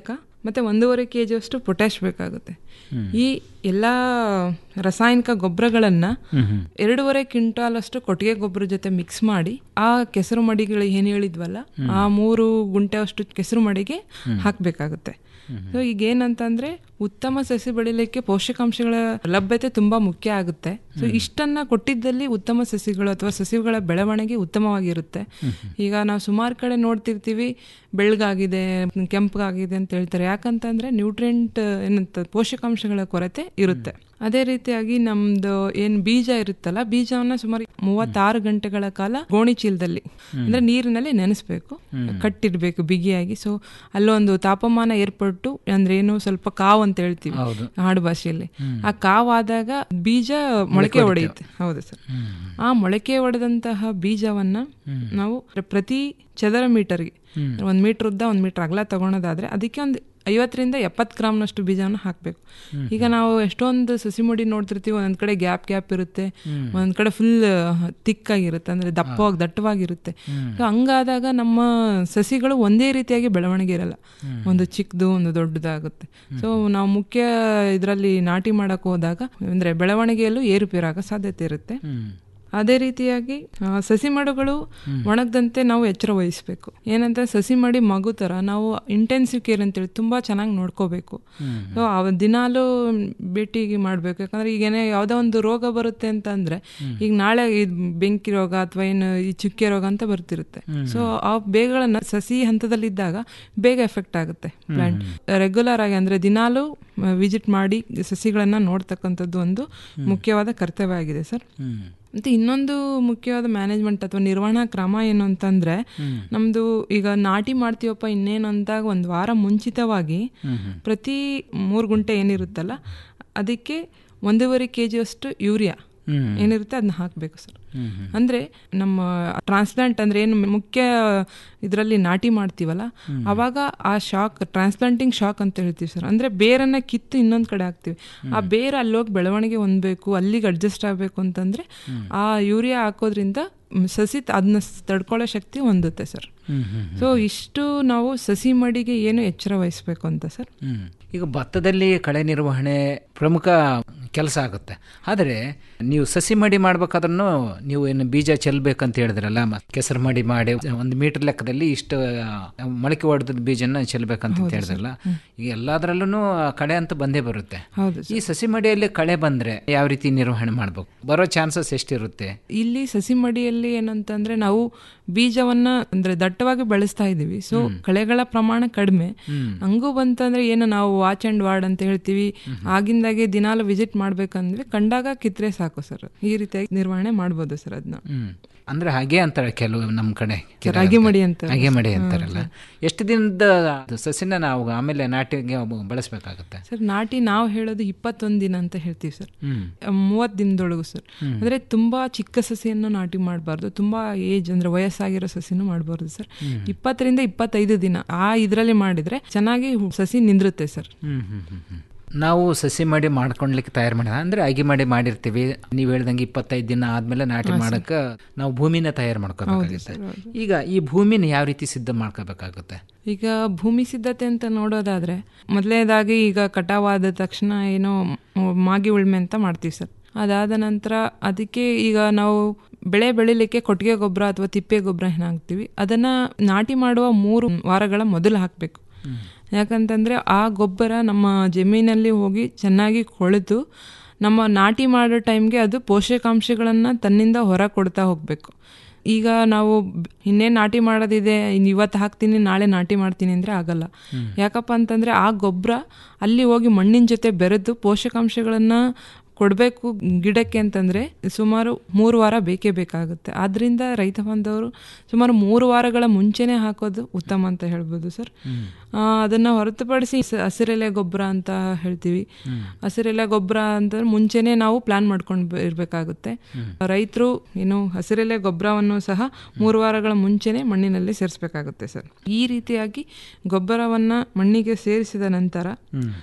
ಮತ್ತು ಒಂದೂವರೆ ಕೆ ಜಿಯಷ್ಟು ಪೊಟ್ಯಾಶ್ ಬೇಕಾಗುತ್ತೆ ಈ ಎಲ್ಲ ರಾಸಾಯನಿಕ ಗೊಬ್ಬರಗಳನ್ನು ಎರಡೂವರೆ ಕ್ವಿಂಟಾಲ್ ಅಷ್ಟು ಕೊಟ್ಟಿಗೆ ಗೊಬ್ಬರ ಜೊತೆ ಮಿಕ್ಸ್ ಮಾಡಿ ಆ ಕೆಸರು ಮಡಿಗಳು ಏನು ಹೇಳಿದ್ವಲ್ಲ ಆ ಮೂರು ಗುಂಟೆ ಅಷ್ಟು ಕೆಸರು ಮಡಿಗೆ ಹಾಕಬೇಕಾಗುತ್ತೆ ಸೊ ಈಗ ಏನಂತಂದ್ರೆ ಉತ್ತಮ ಸಸಿ ಬೆಳಿಲಿಕ್ಕೆ ಪೋಷಕಾಂಶಗಳ ಲಭ್ಯತೆ ತುಂಬಾ ಮುಖ್ಯ ಆಗುತ್ತೆ ಸೊ ಇಷ್ಟನ್ನ ಕೊಟ್ಟಿದ್ದಲ್ಲಿ ಉತ್ತಮ ಸಸಿಗಳು ಅಥವಾ ಸಸಿಗಳ ಬೆಳವಣಿಗೆ ಉತ್ತಮವಾಗಿರುತ್ತೆ ಈಗ ನಾವು ಸುಮಾರು ಕಡೆ ನೋಡ್ತಿರ್ತೀವಿ ಬೆಳಗಾಗಿದೆ ಕೆಂಪಗಾಗಿದೆ ಅಂತ ಹೇಳ್ತಾರೆ ಯಾಕಂತಂದ್ರೆ ನ್ಯೂಟ್ರಿಯೆಂಟ್ ಏನಂತ ಪೋಷಕಾಂಶಗಳ ಕೊರತೆ ಇರುತ್ತೆ ಅದೇ ರೀತಿಯಾಗಿ ನಮ್ದು ಏನ್ ಬೀಜ ಇರುತ್ತಲ್ಲ ಬೀಜವನ್ನ ಸುಮಾರು ಮೂವತ್ತಾರು ಗಂಟೆಗಳ ಕಾಲ ಗೋಣಿ ಚೀಲದಲ್ಲಿ ಅಂದ್ರೆ ನೀರಿನಲ್ಲಿ ನೆನೆಸ್ಬೇಕು ಕಟ್ಟಿಡ್ಬೇಕು ಬಿಗಿಯಾಗಿ ಸೊ ಅಲ್ಲೊಂದು ತಾಪಮಾನ ಏರ್ಪಟ್ಟು ಅಂದ್ರೆ ಏನು ಸ್ವಲ್ಪ ಕಾವು ಅಂತ ಹೇಳ್ತೀವಿ ಹೌದು. ಆಡು ಭಾಷೆಯಲ್ಲಿ ಆ ಕಾವಾದಾಗ ಬೀಜ ಮೊಳಕೆ ಹೊಡೆಯುತ್ತೆ ಹೌದು ಸರ್ ಆ ಮೊಳಕೆ ಹೊಡೆದಂತಹ ಬೀಜವನ್ನ ನಾವು ಪ್ರತಿ ಚದರ ಮೀಟರ್ಗೆ ಒಂದ್ ಮೀಟರ್ ಉದ್ದ ಒಂದ್ ಮೀಟರ್ ಅಗಲ ತಗೊಳೋದಾದ್ರೆ ಅದಕ್ಕೆ ಒಂದು ಐವತ್ತರಿಂದ ಎಪ್ಪತ್ತು ಗ್ರಾಮ್ನಷ್ಟು ಬೀಜವನ್ನು ಹಾಕಬೇಕು ಈಗ ನಾವು ಎಷ್ಟೊಂದು ಸಸಿ ಮುಡಿ ನೋಡ್ತಿರ್ತೀವಿ ಒಂದೊಂದ್ ಕಡೆ ಗ್ಯಾಪ್ ಗ್ಯಾಪ್ ಇರುತ್ತೆ ಒಂದೊಂದ್ ಕಡೆ ಫುಲ್ ತಿಕ್ಕಾಗಿರುತ್ತೆ ಅಂದ್ರೆ ದಪ್ಪವಾಗಿ ದಟ್ಟವಾಗಿರುತ್ತೆ ಸೊ ಹಂಗಾದಾಗ ನಮ್ಮ ಸಸಿಗಳು ಒಂದೇ ರೀತಿಯಾಗಿ ಬೆಳವಣಿಗೆ ಇರಲ್ಲ ಒಂದು ಚಿಕ್ಕದು ಒಂದು ದೊಡ್ಡದಾಗುತ್ತೆ ಸೊ ನಾವು ಮುಖ್ಯ ಇದರಲ್ಲಿ ನಾಟಿ ಮಾಡಕ್ ಹೋದಾಗ ಅಂದ್ರೆ ಬೆಳವಣಿಗೆಯಲ್ಲೂ ಏರುಪೇರಾಗೋ ಸಾಧ್ಯತೆ ಇರುತ್ತೆ ಅದೇ ರೀತಿಯಾಗಿ ಆ, ಸಸಿ ಮಡುಗಳು ಒಣಗದಂತೆ ನಾವು ಎಚ್ಚರ ವಹಿಸಬೇಕು ಏನಂತ ಸಸಿ ಮಾಡಿ ಮಗು ಥರ ನಾವು ಇಂಟೆನ್ಸಿವ್ ಕೇರ್ ಅಂತೇಳಿ ತುಂಬ ಚೆನ್ನಾಗಿ ನೋಡ್ಕೋಬೇಕು ಸೊ ಅವ ದಿನಾಲೂ ಭೇಟಿಗೆ ಮಾಡಬೇಕು ಯಾಕಂದ್ರೆ ಈಗೇನೇ ಯಾವುದೋ ಒಂದು ರೋಗ ಬರುತ್ತೆ ಅಂತ ಅಂದ್ರೆ ಈಗ ನಾಳೆ ಈ ಬೆಂಕಿ ರೋಗ ಅಥವಾ ಏನು ಈ ಚುಕ್ಕೆ ರೋಗ ಅಂತ ಬರ್ತಿರುತ್ತೆ ಸೊ ಆ ಬೇಗಗಳನ್ನ ಸಸಿ ಹಂತದಲ್ಲಿದ್ದಾಗ ಬೇಗ ಎಫೆಕ್ಟ್ ಆಗುತ್ತೆ ಪ್ಲಾಂಟ್ ರೆಗ್ಯುಲರ್ ಆಗಿ ಅಂದ್ರೆ ದಿನಾಲೂ ವಿಸಿಟ್ ಮಾಡಿ ಸಸಿಗಳನ್ನ ನೋಡ್ತಕ್ಕಂಥದ್ದು ಒಂದು ಮುಖ್ಯವಾದ ಕರ್ತವ್ಯ ಆಗಿದೆ ಸರ್ ಮತ್ತೆ ಇನ್ನೊಂದು ಮುಖ್ಯವಾದ ಮ್ಯಾನೇಜ್ಮೆಂಟ್ ಅಥವಾ ನಿರ್ವಹಣಾ ಕ್ರಮ ಏನು ಅಂತಂದ್ರೆ ನಮ್ದು ಈಗ ನಾಟಿ ಮಾಡ್ತೀವಪ್ಪ ಇನ್ನೇನು ಅಂದಾಗ ಒಂದು ವಾರ ಮುಂಚಿತವಾಗಿ ಪ್ರತಿ ಮೂರು ಗುಂಟೆ ಏನಿರುತ್ತಲ್ಲ ಅದಕ್ಕೆ ಒಂದೂವರೆ ಕೆ ಜಿಯಷ್ಟು ಯೂರಿಯಾ ಏನಿರುತ್ತೆ ಅದನ್ನ ಹಾಕಬೇಕು ಸರ್ ಅಂದ್ರೆ ನಮ್ಮ ಟ್ರಾನ್ಸ್ಪ್ಲಾಂಟ್ ಅಂದ್ರೆ ಏನು ಮುಖ್ಯ ಇದರಲ್ಲಿ ನಾಟಿ ಮಾಡ್ತೀವಲ್ಲ ಅವಾಗ ಆ ಶಾಕ್ ಟ್ರಾನ್ಸ್ಪ್ಲಾಂಟಿಂಗ್ ಶಾಕ್ ಅಂತ ಹೇಳ್ತೀವಿ ಸರ್ ಅಂದ್ರೆ ಬೇರನ್ನ ಕಿತ್ತು ಇನ್ನೊಂದ್ ಕಡೆ ಹಾಕ್ತಿವಿ ಆ ಬೇರೆ ಅಲ್ಲೋಗಿ ಬೆಳವಣಿಗೆ ಹೊಂದಬೇಕು ಅಲ್ಲಿಗೆ ಅಡ್ಜಸ್ಟ್ ಆಗಬೇಕು ಅಂತಂದ್ರೆ ಆ ಯೂರಿಯಾ ಹಾಕೋದ್ರಿಂದ ಮ್, ಸಸಿ ತ- ಅದನ್ನ ತಡ್ಕೊಳ್ಳೋ ಶಕ್ತಿ ಹೊಂದುತ್ತೆ ಸರ್ ಸೊ ಇಷ್ಟು ನಾವು ಸಸಿ ಮಡಿಗೆ ಏನು ಎಚ್ಚರ ವಹಿಸ್ಬೇಕು ಅಂತ ಸರ್ ಹ್ಮ್. ಈಗ ಭತ್ತದಲ್ಲಿ ಕಳೆ ನಿರ್ವಹಣೆ ಪ್ರಮುಖ ಕೆಲಸ ಆಗುತ್ತೆ ಆದರೆ ನೀವು ಸಸಿ ಮಡಿ ಮಾಡ್ಬೇಕಾದ್ರೂ ನೀವು ಏನು ಬೀಜ ಚೆಲ್ಬೇಕಂತ ಹೇಳಿದ್ರಲ್ಲ ಮ- ಕೆಸರು ಮಡಿ ಮಾಡಿ ಒಂದು ಮೀಟರ್ ಲೆಕ್ಕದಲ್ಲಿ ಇಷ್ಟು ಆ, ಮೊಳಕೆ ಹೊಡೆದ ಬೀಜನ ಚೆಲ್ಬೇಕಂತ ಹೌದು ಹೇಳಿದ್ರಲ್ಲ ಈಗ ಎಲ್ಲದರಲ್ಲೂ ಕಳೆ ಅಂತ ಬಂದೇ ಬರುತ್ತೆ ಹೌದು ಈ ಸಸಿ ಮಡಿಯಲ್ಲಿ ಕಳೆ ಬಂದ್ರೆ ಯಾವ ರೀತಿ ನಿರ್ವಹಣೆ ಮಾಡ್ಬೇಕು ಬರೋ ಚಾನ್ಸಸ್ ಎಷ್ಟಿರುತ್ತೆ ಇಲ್ಲಿ ಸಸಿ ಮಡಿಯಲ್ಲಿ ಏನಂತಂದ್ರೆ ನಾವು ಬೀಜವನ್ನ ಅಂದ್ರೆ ದಟ್ಟವಾಗಿ ಬೆಳೆಸ್ತಾ ಇದೀವಿ ಸೊ ಕಳೆಗಳ ಪ್ರಮಾಣ ಕಡಿಮೆ ಹಂಗೂ ಬಂತಂದ್ರೆ ಏನು ನಾವು ವಾಚ್ ಅಂಡ್ ವಾರ್ಡ್ ಅಂತ ಹೇಳ್ತೀವಿ ಆಗಿಂದಾಗೆ ದಿನಾಲು ವಿಸಿಟ್ ಮಾಡ್ಬೇಕಂದ್ರೆ ಕಂಡಾಗ ಕಿತ್ರೆ ಸಾಕು ಸರ್ ಈ ರೀತಿಯಾಗಿ ನಿರ್ವಹಣೆ ಮಾಡ್ಬೋದು ಸರ್ ಅದನ್ನ ಹ್ಮ್ ಅಂದ್ರೆ ಹಾಗೆ ಅಂತಾರೆ ಕೆಲವು ನಮ್ಮ ಕಡೆ ರಾಗಿ ಮಡಿ ಅಂತಾರೆ. ಹಾಗೆ ಮಡಿ ಹಾ, ಅಂತಾರಲ್ಲ ಎಷ್ಟು ದಿನದ ಸಸಿನ ನಾವು ಆಮೇಲೆ ನಾಟಿಗೆ ಬಳಸಬೇಕಾಗುತ್ತೆ ಸರ್ ನಾಟಿ ನಾವು ಹೇಳೋದು ಇಪ್ಪತ್ತೊಂದು ದಿನ ಅಂತ ಹೇಳ್ತೀವಿ ಸರ್ ಹ್ಮ್. ಮೂವತ್ತು ದಿನದೊಳಗು ಸರ್ ಹ್ಮ್. ಅಂದ್ರೆ ತುಂಬಾ ಚಿಕ್ಕ ಸಸಿಯನ್ನು ನಾಟಿ ಮಾಡಬಾರ್ದು ತುಂಬಾ ಏಜ್ ಅಂದ್ರೆ ವಯಸ್ಸಾಗಿರೋ ಸಸಿನೂ ಮಾಡಬಾರ್ದು ಸರ್ ಹ್ಮ್. ಇಪ್ಪತ್ತರಿಂದ ಇಪ್ಪತ್ತೈದು ದಿನ ಆ ಇದರಲ್ಲಿ ಮಾಡಿದ್ರೆ ಚೆನ್ನಾಗಿ ಹು- ಸಸಿ ನಿಂದ್ರುತ್ತೆ ಸರ್ ಹ್ಮ್ ಹ್ಮ್ ಹ್ಮ್ ಹ್ಮ್. ನಾವು ಸಸಿ ಮಾಡಿ ಮಾಡ್ಕೊಳ್ಲಿಕ್ಕೆ ತಯಾರು ಮಾಡಿ ಅಂದ್ರೆ ಅಗಿ ಮಾಡಿ ಮಾಡಿರ್ತೀವಿ ನೀವು ಹೇಳ್ದಂಗೆ ಇಪ್ಪತ್ತೈದು ದಿನ ಆದ್ಮೇಲೆ ನಾಟಿ ಹಾ, ಸರ್. ಮಾಡಕ್ಕೆ ನಾವು ಭೂಮಿನ ತಯಾರು ಹೌದು ಮಾಡ್ಕೋಬೇಕಾಗುತ್ತೆ ಸರ್, ಹೌದು. ಈಗ ಈ ಭೂಮಿನ ಯಾವ ರೀತಿ ಸಿದ್ಧ ಮಾಡ್ಕೋಬೇಕಾಗುತ್ತೆ ಈಗ ಭೂಮಿ ಸಿದ್ಧತೆ ಅಂತ ನೋಡೋದಾದ್ರೆ ಮೊದಲನೇದಾಗಿ ಈಗ ಕಟಾವಾದ ತಕ್ಷಣ ಏನೋ ಮ್- ಮಾಗಿ ಉಳ್ಮೆ ಅಂತ ಮಾಡ್ತೀವಿ ಸರ್ ಅದಾದ ನಂತರ ಅದಕ್ಕೆ ಈಗ ನಾವು ಬೆಳೆ ಬೆಳಿಲಿಕ್ಕೆ ಕೊಟ್ಟಿಗೆ ಗೊಬ್ಬರ ಅಥವಾ ತಿಪ್ಪೆ ಗೊಬ್ಬರ ಏನು ಹಾಕ್ತೀವಿ ಅದನ್ನ ನಾಟಿ ಮಾಡುವ ಮೂರು ವಾರಗಳ ಮೊದಲು ಹಾಕಬೇಕು ಯಾಕಂತಂದ್ರೆ ಆ ಗೊಬ್ಬರ ನಮ್ಮ ಜಮೀನಲ್ಲಿ ಹೋಗಿ ಚೆನ್ನಾಗಿ ಕೊಳೆತು ನಮ್ಮ ನಾಟಿ ಮಾಡೋ ಟೈಮ್ಗೆ ಅದು ಪೋಷಕಾಂಶಗಳನ್ನು ತನ್ನಿಂದ ಹೊರ ಕೊಡ್ತಾ ಹೋಗಬೇಕು ಈಗ ನಾವು ಬ್- ಇನ್ನೇನ್ ನಾಟಿ ಮಾಡೋದಿದೆ ಇನ್ ಇವತ್ತು ಹಾಕ್ತೀನಿ ನಾಳೆ ನಾಟಿ ಮಾಡ್ತೀನಿ ಅಂದ್ರೆ ಆಗಲ್ಲ ಯಾಕಪ್ಪ ಅಂತಂದ್ರೆ ಆ ಗೊಬ್ಬರ ಅಲ್ಲಿ ಹೋಗಿ ಮಣ್ಣಿನ ಜೊತೆ ಬೆರೆತು ಪೋಷಕಾಂಶಗಳನ್ನ ಕೊಡಬೇಕು ಗಿಡಕ್ಕೆ ಅಂತಂದ್ರೆ ಸುಮಾರು ಮೂರು ವಾರ ಬೇಕೇ ಬೇಕಾಗುತ್ತೆ ಆದ್ರಿಂದ ರೈತ ಬಾಂಧವರು ಸುಮಾರು ಮೂರು ವಾರಗಳ ಮುಂಚೆನೆ ಹಾಕೋದು ಉತ್ತಮ ಅಂತ ಹೇಳ್ಬೋದು ಸರ್ ಆ, ಅದನ್ನ ಹೊರತುಪಡಿಸಿ ಸ- ಹಸಿರೆಲೆ ಗೊಬ್ಬರ ಅಂತ ಹೇಳ್ತೀವಿ ಹಸಿರೆಲೆ ಗೊಬ್ಬರ ಅಂತಂದ್ರೆ ಮುಂಚೆನೆ ನಾವು ಪ್ಲಾನ್ ಮಾಡ್ಕೊಂಡು ಇರಬೇಕಾಗುತ್ತೆ ರೈತರು ಏನು ಹಸಿರೆಲೆ ಗೊಬ್ಬರವನ್ನು ಸಹ ಮೂರು ವಾರಗಳ ಮುಂಚೆನೆ ಮಣ್ಣಿನಲ್ಲಿ ಸೇರಿಸಬೇಕಾಗುತ್ತೆ ಸರ್ ಈ ರೀತಿಯಾಗಿ ಗೊಬ್ಬರವನ್ನ ಮಣ್ಣಿಗೆ ಸೇರಿಸಿದ ನಂತರ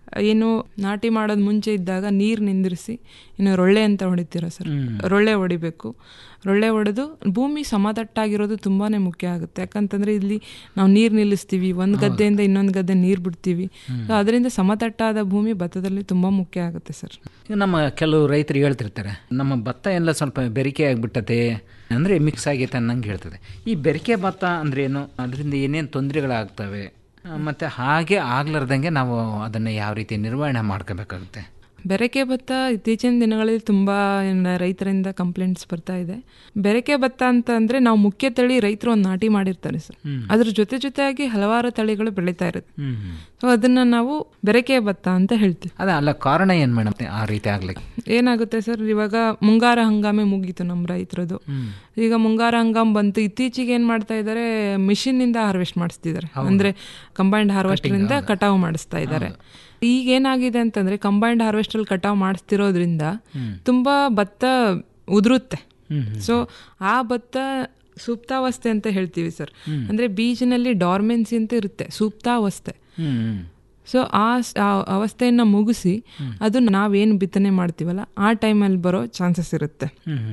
ಏನು ನಾಟಿ ಮಾಡೋದು ಮುಂಚೆ ಇದ್ದಾಗ ನೀರು ನಿಂದಿರಿಸಿ ಇನ್ನು ರೊಳ್ಳೆ ಅಂತ ಹೊಡಿತೀರ ಸರ್ ರೊಳ್ಳೆ ಹೊಡಿಬೇಕು ರೊಳ್ಳೆ ಹೊಡೆದು ಭೂಮಿ ಸಮತಟ್ಟಾಗಿರೋದು ತುಂಬಾ ಮುಖ್ಯ ಆಗುತ್ತೆ ಯಾಕಂತಂದರೆ ಇಲ್ಲಿ ನಾವು ನೀರು ನಿಲ್ಲಿಸ್ತೀವಿ ಒಂದು ಗದ್ದೆಯಿಂದ ಇನ್ನೊಂದು ಗದ್ದೆ ನೀರು ಬಿಡ್ತೀವಿ ಸೊ ಅದರಿಂದ ಸಮತಟ್ಟಾದ ಭೂಮಿ ಭತ್ತದಲ್ಲಿ ತುಂಬ ಮುಖ್ಯ ಆಗುತ್ತೆ ಸರ್ ಈಗ ನಮ್ಮ ಕೆಲವು ರೈತರು ಹೇಳ್ತಿರ್ತಾರೆ ನಮ್ಮ ಭತ್ತ ಎಲ್ಲ ಸ್ವಲ್ಪ ಬೆರಿಕೆ ಆಗಿಬಿಟ್ಟತೆ ಅಂದರೆ ಮಿಕ್ಸ್ ಆಗೈತೆ ಅನ್ನಂಗೆ ಹೇಳ್ತದೆ ಈ ಬೆರಿಕೆ ಭತ್ತ ಅಂದ್ರೇನು ಅದರಿಂದ ಏನೇನು ತೊಂದರೆಗಳಾಗ್ತವೆ ಆ, ಮತ್ತೆ ಹಾಗೆ ಆಗ್ಲಾರ್ದಂಗೆ ನಾವು ಅದನ್ನು ಯಾವ ರೀತಿ ನಿರ್ವಹಣೆ ಮಾಡ್ಕೋಬೇಕಾಗುತ್ತೆ ಬೆರಕೆ ಭತ್ತ ಇತ್ತೀಚಿನ ದಿನಗಳಲ್ಲಿ ತುಂಬ ರೈತರಿಂದ ಕಂಪ್ಲೇಂಟ್ಸ್ ಬರ್ತಾ ಇದೆ ಬೆರಕೆ ಭತ್ತ ಅಂತ ಅಂದರೆ ನಾವು ಮುಖ್ಯ ತಳಿ ರೈತರು ಒಂದು ನಾಟಿ ಮಾಡಿರ್ತಾರೆ ಸರ್ ಅದ್ರ ಜೊತೆ ಜೊತೆಯಾಗಿ ಹಲವಾರು ತಳಿಗಳು ಬೆಳೀತಾ ಇರುತ್ತೆ ಸೊ ಅದನ್ನ ನಾವು ಬೆರಕೆ ಭತ್ತ ಅಂತ ಹೇಳ್ತೀವಿ ಅದ ಅಲ್ಲ ಕಾರಣ ಏನು ಮೇಡಮ್ ಆ ರೀತಿ ಆಗ್ಲಿಕ್ಕೆ ಏನಾಗುತ್ತೆ ಸರ್ ಇವಾಗ ಮುಂಗಾರ ಹಂಗಾಮೆ ಮುಗೀತು ನಮ್ಮ ರೈತರದು ಈಗ ಮುಂಗಾರ ಹಂಗಾಮ್ ಬಂತು ಇತ್ತೀಚೆಗೆ ಏನ್ ಮಾಡ್ತಾ ಇದ್ದಾರೆ ಮಿಷಿನ್ ಇಂದ ಹಾರ್ವೆಸ್ಟ್ ಮಾಡಿಸ್ತಿದ್ದಾರೆ ಅಂದ್ರೆ ಕಂಬೈನ್ಡ್ ಹಾರ್ವೆಸ್ಟರ್ ಇಂದ ಕಟಾವು ಮಾಡಿಸ್ತಾ ಇದ್ದಾರೆ ಈಗ ಏನಾಗಿದೆ ಅಂತಂದ್ರೆ ಕಂಬೈನ್ಡ್ ಹಾರ್ವೆಸ್ಟರ್ ಕಟಾವು ಮಾಡಿಸ್ತಿರೋದ್ರಿಂದ ತುಂಬಾ ಭತ್ತ ಉದುರುತ್ತೆ ಸೊ ಆ ಭತ್ತ ಸೂಕ್ತಾವಸ್ಥೆ ಅಂತ ಹೇಳ್ತೀವಿ ಸರ್ ಅಂದ್ರೆ ಬೀಜನಲ್ಲಿ ಡಾರ್ಮೆನ್ಸಿ ಅಂತ ಇರುತ್ತೆ ಸೂಕ್ತಾವಸ್ಥೆ ಸೊ ಆ ಸ್- ಆ ಅವಸ್ಥೆಯನ್ನು ಮುಗಿಸಿ ಅದು ನಾವೇನು ಬಿತ್ತನೆ ಮಾಡ್ತೀವಲ್ಲ ಆ ಟೈಮಲ್ಲಿ ಬರೋ ಚಾನ್ಸಸ್ ಇರುತ್ತೆ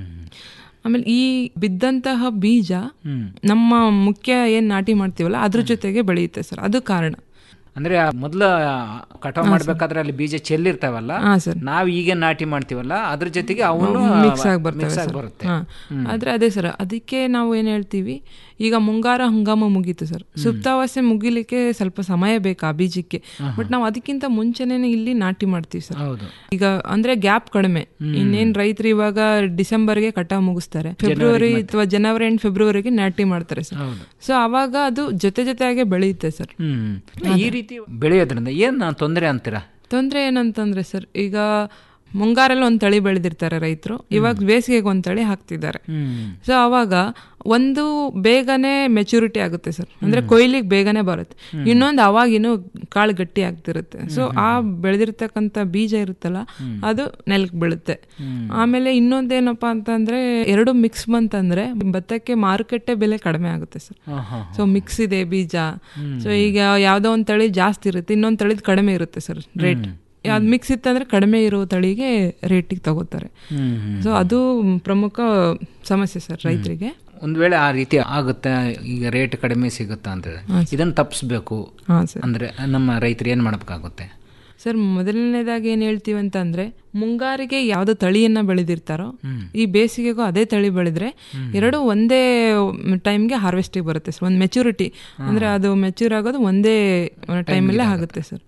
ಆಮೇಲೆ ಈ ಬಿದ್ದಂತಹ ಬೀಜ ನಮ್ಮ ಮುಖ್ಯ ಏನು ನಾಟಿ ಮಾಡ್ತೀವಲ್ಲ ಅದ್ರ ಜೊತೆಗೆ ಬೆಳೆಯುತ್ತೆ ಸರ್ ಅದು ಕಾರಣ ಅಂದ್ರೆ ಆ ಮೊದ್ಲ ಕಟಾವ್ ಮಾಡ್ಬೇಕಾದ್ರೆ ಅಲ್ಲಿ ಬೀಜ ಚೆಲ್ಲಿರ್ತಾವಲ್ಲ ಹಾ, ಸರ್. ನಾವ್ ಈಗ ನಾಟಿ ಮಾಡ್ತೀವಲ್ಲ ಅದ್ರ ಜೊತೆಗೆ ಅವನು ಮಿಕ್ಸ್ ಆಗಿ ಬರ್ತವೆ ಮಿಕ್ಸ್ ಆಗಿ ಸರ್. ಬರುತ್ತೆ ಹಾ. ಆದ್ರೆ ಅದೇ ಸರ್ ಅದಕ್ಕೆ ನಾವು ಏನ್ ಹೇಳ್ತೀವಿ ಈಗ ಮುಂಗಾರ ಹಂಗಾಮ ಮುಗೀತು ಸರ್ ಸುಪ್ತಾವಸ್ಥೆ ಮುಗಿಲಿಕ್ಕೆ ಸ್ವಲ್ಪ ಸಮಯ ಬೇಕು ಆ ಬೀಜಕ್ಕೆ ಬಟ್ ನಾವು ಅದಕ್ಕಿಂತ ಮುಂಚೆನೇ ಇಲ್ಲಿ ನಾಟಿ ಮಾಡ್ತೀವಿ ಸರ್ ಈಗ ಅಂದ್ರೆ ಗ್ಯಾಪ್ ಕಡಿಮೆ ಇನ್ನೇನ್ ರೈತರು ಇವಾಗ ಡಿಸೆಂಬರ್ಗೆ ಕಟಾವ್ ಮುಗಿಸ್ತಾರೆ ಫೆಬ್ರವರಿ ಅಥವಾ ಜನವರಿ ಅಂಡ್ ಫೆಬ್ರವರಿಗೆ ನಾಟಿ ಮಾಡ್ತಾರೆ ಸರ್ ಸೊ ಅವಾಗ ಅದು ಜೊತೆ ಜೊತೆಯಾಗೆ ಬೆಳೆಯುತ್ತೆ ಸರ್ ಹ್ಮ್ ಈ ರೀತಿ ಬೆಳೆಯೋದ್ರಿಂದ ಏನ್ ತೊಂದರೆ ಅಂತೀರಾ ತೊಂದರೆ ಏನಂತಂದ್ರೆ ಸರ್ ಈಗ ಮುಂಗಾರಲ್ಲಿ ಒಂದು ತಳಿ ಬೆಳೆದಿರ್ತಾರೆ ರೈತರು ಇವಾಗ ಬೇಸಿಗೆಗೆ ಒಂದು ತಳಿ ಹಾಕ್ತಿದ್ದಾರೆ ಸೊ ಅವಾಗ ಒಂದು ಬೇಗನೆ ಮೆಚುರಿಟಿ ಆಗುತ್ತೆ ಸರ್ ಅಂದ್ರೆ ಕೊಯ್ಲಿಗೆ ಬೇಗನೆ ಬರುತ್ತೆ ಇನ್ನೊಂದು ಅವಾಗಿನ್ನು ಕಾಳು ಗಟ್ಟಿ ಆಗ್ತಿರುತ್ತೆ ಸೊ ಆ ಬೆಳೆದಿರ್ತಕ್ಕಂಥ ಬೀಜ ಇರುತ್ತಲ್ಲ ಅದು ನೆಲಕ್ಕೆ ಬೀಳುತ್ತೆ ಆಮೇಲೆ ಇನ್ನೊಂದೇನಪ್ಪಾ ಅಂತಂದ್ರೆ ಎರಡು ಮಿಕ್ಸ್ ಬಂತಂದ್ರೆ ಭತ್ತಕ್ಕೆ ಮಾರುಕಟ್ಟೆ ಬೆಲೆ ಕಡಿಮೆ ಆಗುತ್ತೆ ಸರ್ ಸೊ ಮಿಕ್ಸ್ ಇದೆ ಬೀಜ ಸೊ ಈಗ ಯಾವ್ದೋ ಒಂದು ತಳಿ ಜಾಸ್ತಿ ಇರುತ್ತೆ ಇನ್ನೊಂದು ತಳಿದ್ ಕಡಿಮೆ ಇರುತ್ತೆ ಸರ್ ರೇಟ್ ಅದು ಮಿಕ್ಸ್ ಇತ್ತಂದ್ರೆ ಕಡಿಮೆ ಇರೋ ತಳಿಗೆ ರೇಟಿಗೆ ತಗೋತಾರೆ ಸೊ ಅದು ಪ್ರಮುಖ ಸಮಸ್ಯೆ ಸರ್ ರೈತರಿಗೆ ಒಂದ್ ವೇಳೆ ಆ ರೀತಿ ಆಗುತ್ತೆ ಈಗ ರೇಟ್ ಕಡಿಮೆ ಸಿಗುತ್ತಾ ಅಂತ ಇದನ್ನ ತಪ್ಪಿಸ್ಬೇಕು ಹಾ, ಸರ್. ಅಂದ್ರೆ ನಮ್ಮ ರೈತರು ಏನ್ ಮಾಡ್ಬೇಕಾಗುತ್ತೆ ಸರ್ ಮೊದಲನೇದಾಗಿ ಏನ್ ಹೇಳ್ತೀವಿ ಅಂತಂದ್ರೆ ಮುಂಗಾರಿಗೆ ಯಾವ್ದು ತಳಿಯನ್ನ ಬೆಳೆದಿರ್ತಾರೋ ಈ ಬೇಸಿಗೆಗೂ ಅದೇ ತಳಿ ಬೆಳೆದ್ರೆ ಎರಡು ಒಂದೇ ಟೈಮ್ಗೆ ಹಾರ್ವೆಸ್ಟಿಗೆ ಬರುತ್ತೆ ಸರ್ ಒಂದು ಮೆಚುರಿಟಿ ಅಂದ್ರೆ ಅದು ಮೆಚೂರ್ ಆಗೋದು ಒಂದೇ ಟೈಮಲ್ಲೇ ಆಗುತ್ತೆ ಸರ್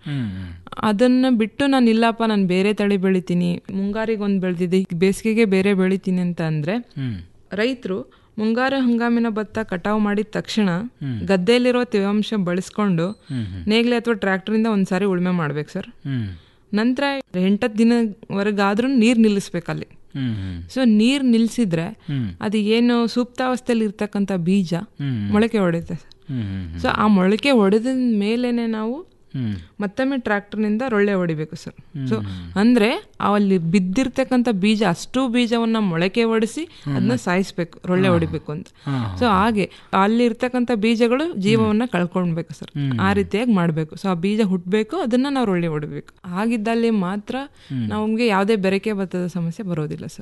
ಅದನ್ನ ಬಿಟ್ಟು ನಾನು ಇಲ್ಲಪ್ಪ ನಾನು ಬೇರೆ ತಳಿ ಬೆಳಿತೀನಿ ಮುಂಗಾರಿಗೆ ಒಂದು ಬೆಳೆದಿದ್ದೆ ಬೇಸಿಗೆಗೆ ಬೇರೆ ಬೆಳಿತೀನಿ ಅಂತ ಅಂದ್ರೆ ರೈತರು ಮುಂಗಾರು ಹಂಗಾಮಿನ ಭತ್ತ ಕಟಾವು ಮಾಡಿದ ತಕ್ಷಣ ಗದ್ದೆಯಲ್ಲಿರೋ ತೇವಾಂಶ ಬಳಸ್ಕೊಂಡು ನೇಗ್ಲೆ ಅಥವಾ ಟ್ರ್ಯಾಕ್ಟರಿಂದ ಒಂದ್ಸಾರಿ ಉಳುಮೆ ಮಾಡ್ಬೇಕು ಸರ್ ನಂತರ ಎಂಟತ್ತು ದಿನವರೆಗಾದ್ರೂ ನೀರು ನಿಲ್ಲಿಸ್ಬೇಕು ಅಲ್ಲಿ ಸೊ ನೀರ್ ನಿಲ್ಸಿದ್ರೆ ಅದು ಏನು ಸೂಕ್ತಾವಸ್ಥೆಯಲ್ಲಿ ಇರ್ತಕ್ಕಂಥ ಬೀಜ ಮೊಳಕೆ ಹೊಡೆಯುತ್ತೆ ಸೊ ಆ ಮೊಳಕೆ ಹೊಡೆದ ಮೇಲೇನೆ ನಾವು ಮತ್ತೊಮ್ಮೆ ಟ್ರ್ಯಾಕ್ಟರ್ನಿಂದ ರೊಳ್ಳೆ ಹೊಡಿಬೇಕು ಸರ್ ಸೊ ಅಂದ್ರೆ ಅಲ್ಲಿ ಬಿದ್ದಿರ್ತಕ್ಕಂಥ ಬೀಜ ಅಷ್ಟು ಬೀಜವನ್ನ ಮೊಳಕೆ ಹೊಡಿಸಿ ಅದನ್ನ ಸಾಯಿಸ್ಬೇಕು ರೊಳ್ಳೆ ಹೊಡಿಬೇಕು ಅಂತ ಸೊ ಹಾಗೆ ಅಲ್ಲಿ ಇರ್ತಕ್ಕಂಥ ಬೀಜಗಳು ಜೀವವನ್ನ ಕಳ್ಕೊಳ್ಬೇಕು ಸರ್ ಆ ರೀತಿಯಾಗಿ ಮಾಡ್ಬೇಕು ಸೊ ಆ ಬೀಜ ಹುಟ್ಟಬೇಕು ಅದನ್ನ ನಾವು ರೊಳ್ಳೆ ಹೊಡಿಬೇಕು ಹಾಗಿದ್ದಲ್ಲಿ ಮಾತ್ರ ನಮಗೆ ಯಾವುದೇ ಬೆರಕೆ ಭತ್ತದ ಸಮಸ್ಯೆ ಬರೋದಿಲ್ಲ ಸರ್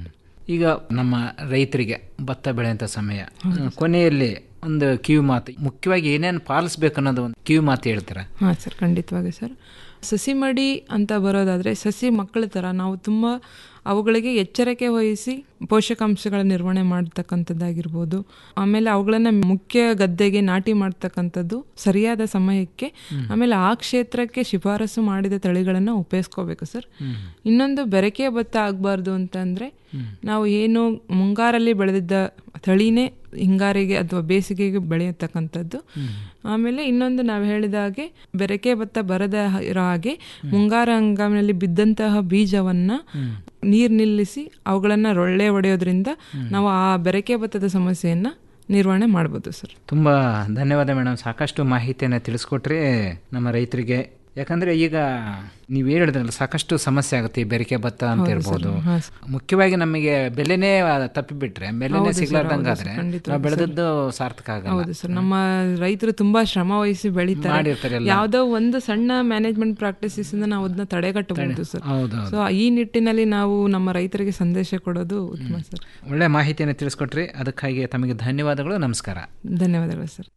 ಈಗ ನಮ್ಮ ರೈತರಿಗೆ ಭತ್ತ ಬೆಳೆಯುವಂಥ ಸಮಯ ಕೊನೆಯಲ್ಲಿ ಒಂದು ಕಿವಿ ಮಾತು ಮುಖ್ಯವಾಗಿ ಏನೇನು ಪಾಲಿಸ್ಬೇಕು ಅನ್ನೋದು ಒಂದು ಕಿವಿ ಮಾತು ಹೇಳ್ತಾರೆ ಹಾಂ ಸರ್ ಖಂಡಿತವಾಗಿ ಸರ್ ಸಸಿ ಮಡಿ ಅಂತ ಬರೋದಾದರೆ ಸಸಿ ಮಕ್ಕಳ ಥರ ನಾವು ತುಂಬ ಅವುಗಳಿಗೆ ಎಚ್ಚರಿಕೆ ವಹಿಸಿ ಪೋಷಕಾಂಶಗಳ ನಿರ್ವಹಣೆ ಮಾಡ್ತಕ್ಕಂಥದ್ದಾಗಿರ್ಬೋದು ಆಮೇಲೆ ಅವುಗಳನ್ನ ಮುಖ್ಯ ಗದ್ದೆಗೆ ನಾಟಿ ಮಾಡ್ತಕ್ಕಂಥದ್ದು ಸರಿಯಾದ ಸಮಯಕ್ಕೆ ಆಮೇಲೆ ಆ ಕ್ಷೇತ್ರಕ್ಕೆ ಶಿಫಾರಸು ಮಾಡಿದ ತಳಿಗಳನ್ನು ಉಪಯೋಗಿಸ್ಕೋಬೇಕು ಸರ್ ಇನ್ನೊಂದು ಬೆರಕೆ ಭತ್ತ ಆಗಬಾರ್ದು ಅಂತಂದರೆ ನಾವು ಏನು ಮುಂಗಾರಲ್ಲಿ ಬೆಳೆದಿದ್ದ ತಳಿನೇ ಹಿಂಗಾರಿಗೆ ಅಥವಾ ಬೇಸಿಗೆಗೆ ಬೆಳೆಯತಕ್ಕಂಥದ್ದು ಆಮೇಲೆ ಇನ್ನೊಂದು ನಾವು ಹೇಳಿದ ಹಾಗೆ ಬೆರಕೆ ಭತ್ತ ಬರದ ಇರೋ ಹಾಗೆ ಮುಂಗಾರ ಹಂಗಾಮಿನಲ್ಲಿ ಬಿದ್ದಂತಹ ಬೀಜವನ್ನ ನೀರ್ ನಿಲ್ಲಿಸಿ ಅವುಗಳನ್ನ ರೊಳ್ಳೆ ಹೊಡೆಯೋದ್ರಿಂದ ನಾವು ಆ ಬೆರಕೆ ಭತ್ತದ ಸಮಸ್ಯೆಯನ್ನ ನಿರ್ವಹಣೆ ಮಾಡ್ಬೋದು ಸರ್ ತುಂಬ ಧನ್ಯವಾದ ಮೇಡಮ್ ಸಾಕಷ್ಟು ಮಾಹಿತಿಯನ್ನು ತಿಳಿಸ್ಕೊಟ್ರಿ ನಮ್ಮ ರೈತರಿಗೆ ಯಾಕಂದರೆ ಈಗ ನೀವು ಹೇಳಿದ್ರಲ್ಲ ಸಾಕಷ್ಟು ಸಮಸ್ಯೆ ಆಗುತ್ತೆ ಈ ಬೆರಿಕೆ ಭತ್ತ ಅಂತ ಹೌದು ಇರ್ಬೋದು ಸರ್, ಹಾಂ ಸರ್. ಮುಖ್ಯವಾಗಿ ನಮಗೆ ಬೆಲೆನೇ ತಪ್ಪಿಬಿಟ್ರೆ ಬೆಲೆನೇ ಹೌದು ಸರ್, ಸಿಗ್ಲಾರ್ದಂಗೆ ಹೌದು ಆದ್ರೆ ಸರ್, ಖಂಡಿತವಾಗಿ ನಾವು ಸರ್. ಬೆಳೆದದ್ದು ಸಾರ್ಥಕ ಆಗಲ್ಲ ಹೌದು ಸರ್ ನಮ್ಮ ರೈತರು ತುಂಬಾ ಶ್ರಮ ವಹಿಸಿ ಬೆಳೀತಾರೆ ಮಾಡಿರ್ತಾರೆ ಎಲ್ಲ. ಯಾವ್ದೋ ಒಂದು ಸಣ್ಣ ಮ್ಯಾನೇಜ್ಮೆಂಟ್ ಪ್ರಾಕ್ಟೀಸಸ್ ಇಂದ ನಾವು ಅದನ್ನ ತಡೆಗಟ್ಟಬಹುದು ಸರ್ ಹೌದು, ಹೌದು. ಸೊ ಈ ನಿಟ್ಟಿನಲ್ಲಿ ನಾವು ನಮ್ಮ ರೈತರಿಗೆ ಸಂದೇಶ ಕೊಡೋದು ಉತ್ತಮ ಸರ್ ಒಳ್ಳೆ ಮಾಹಿತಿಯನ್ನು ತಿಳಿಸ್ಕೊಟ್ರಿ ಅದಕ್ಕಾಗಿ ತಮಗೆ ಧನ್ಯವಾದಗಳು ನಮಸ್ಕಾರ ಧನ್ಯವಾದಗಳು ಸರ್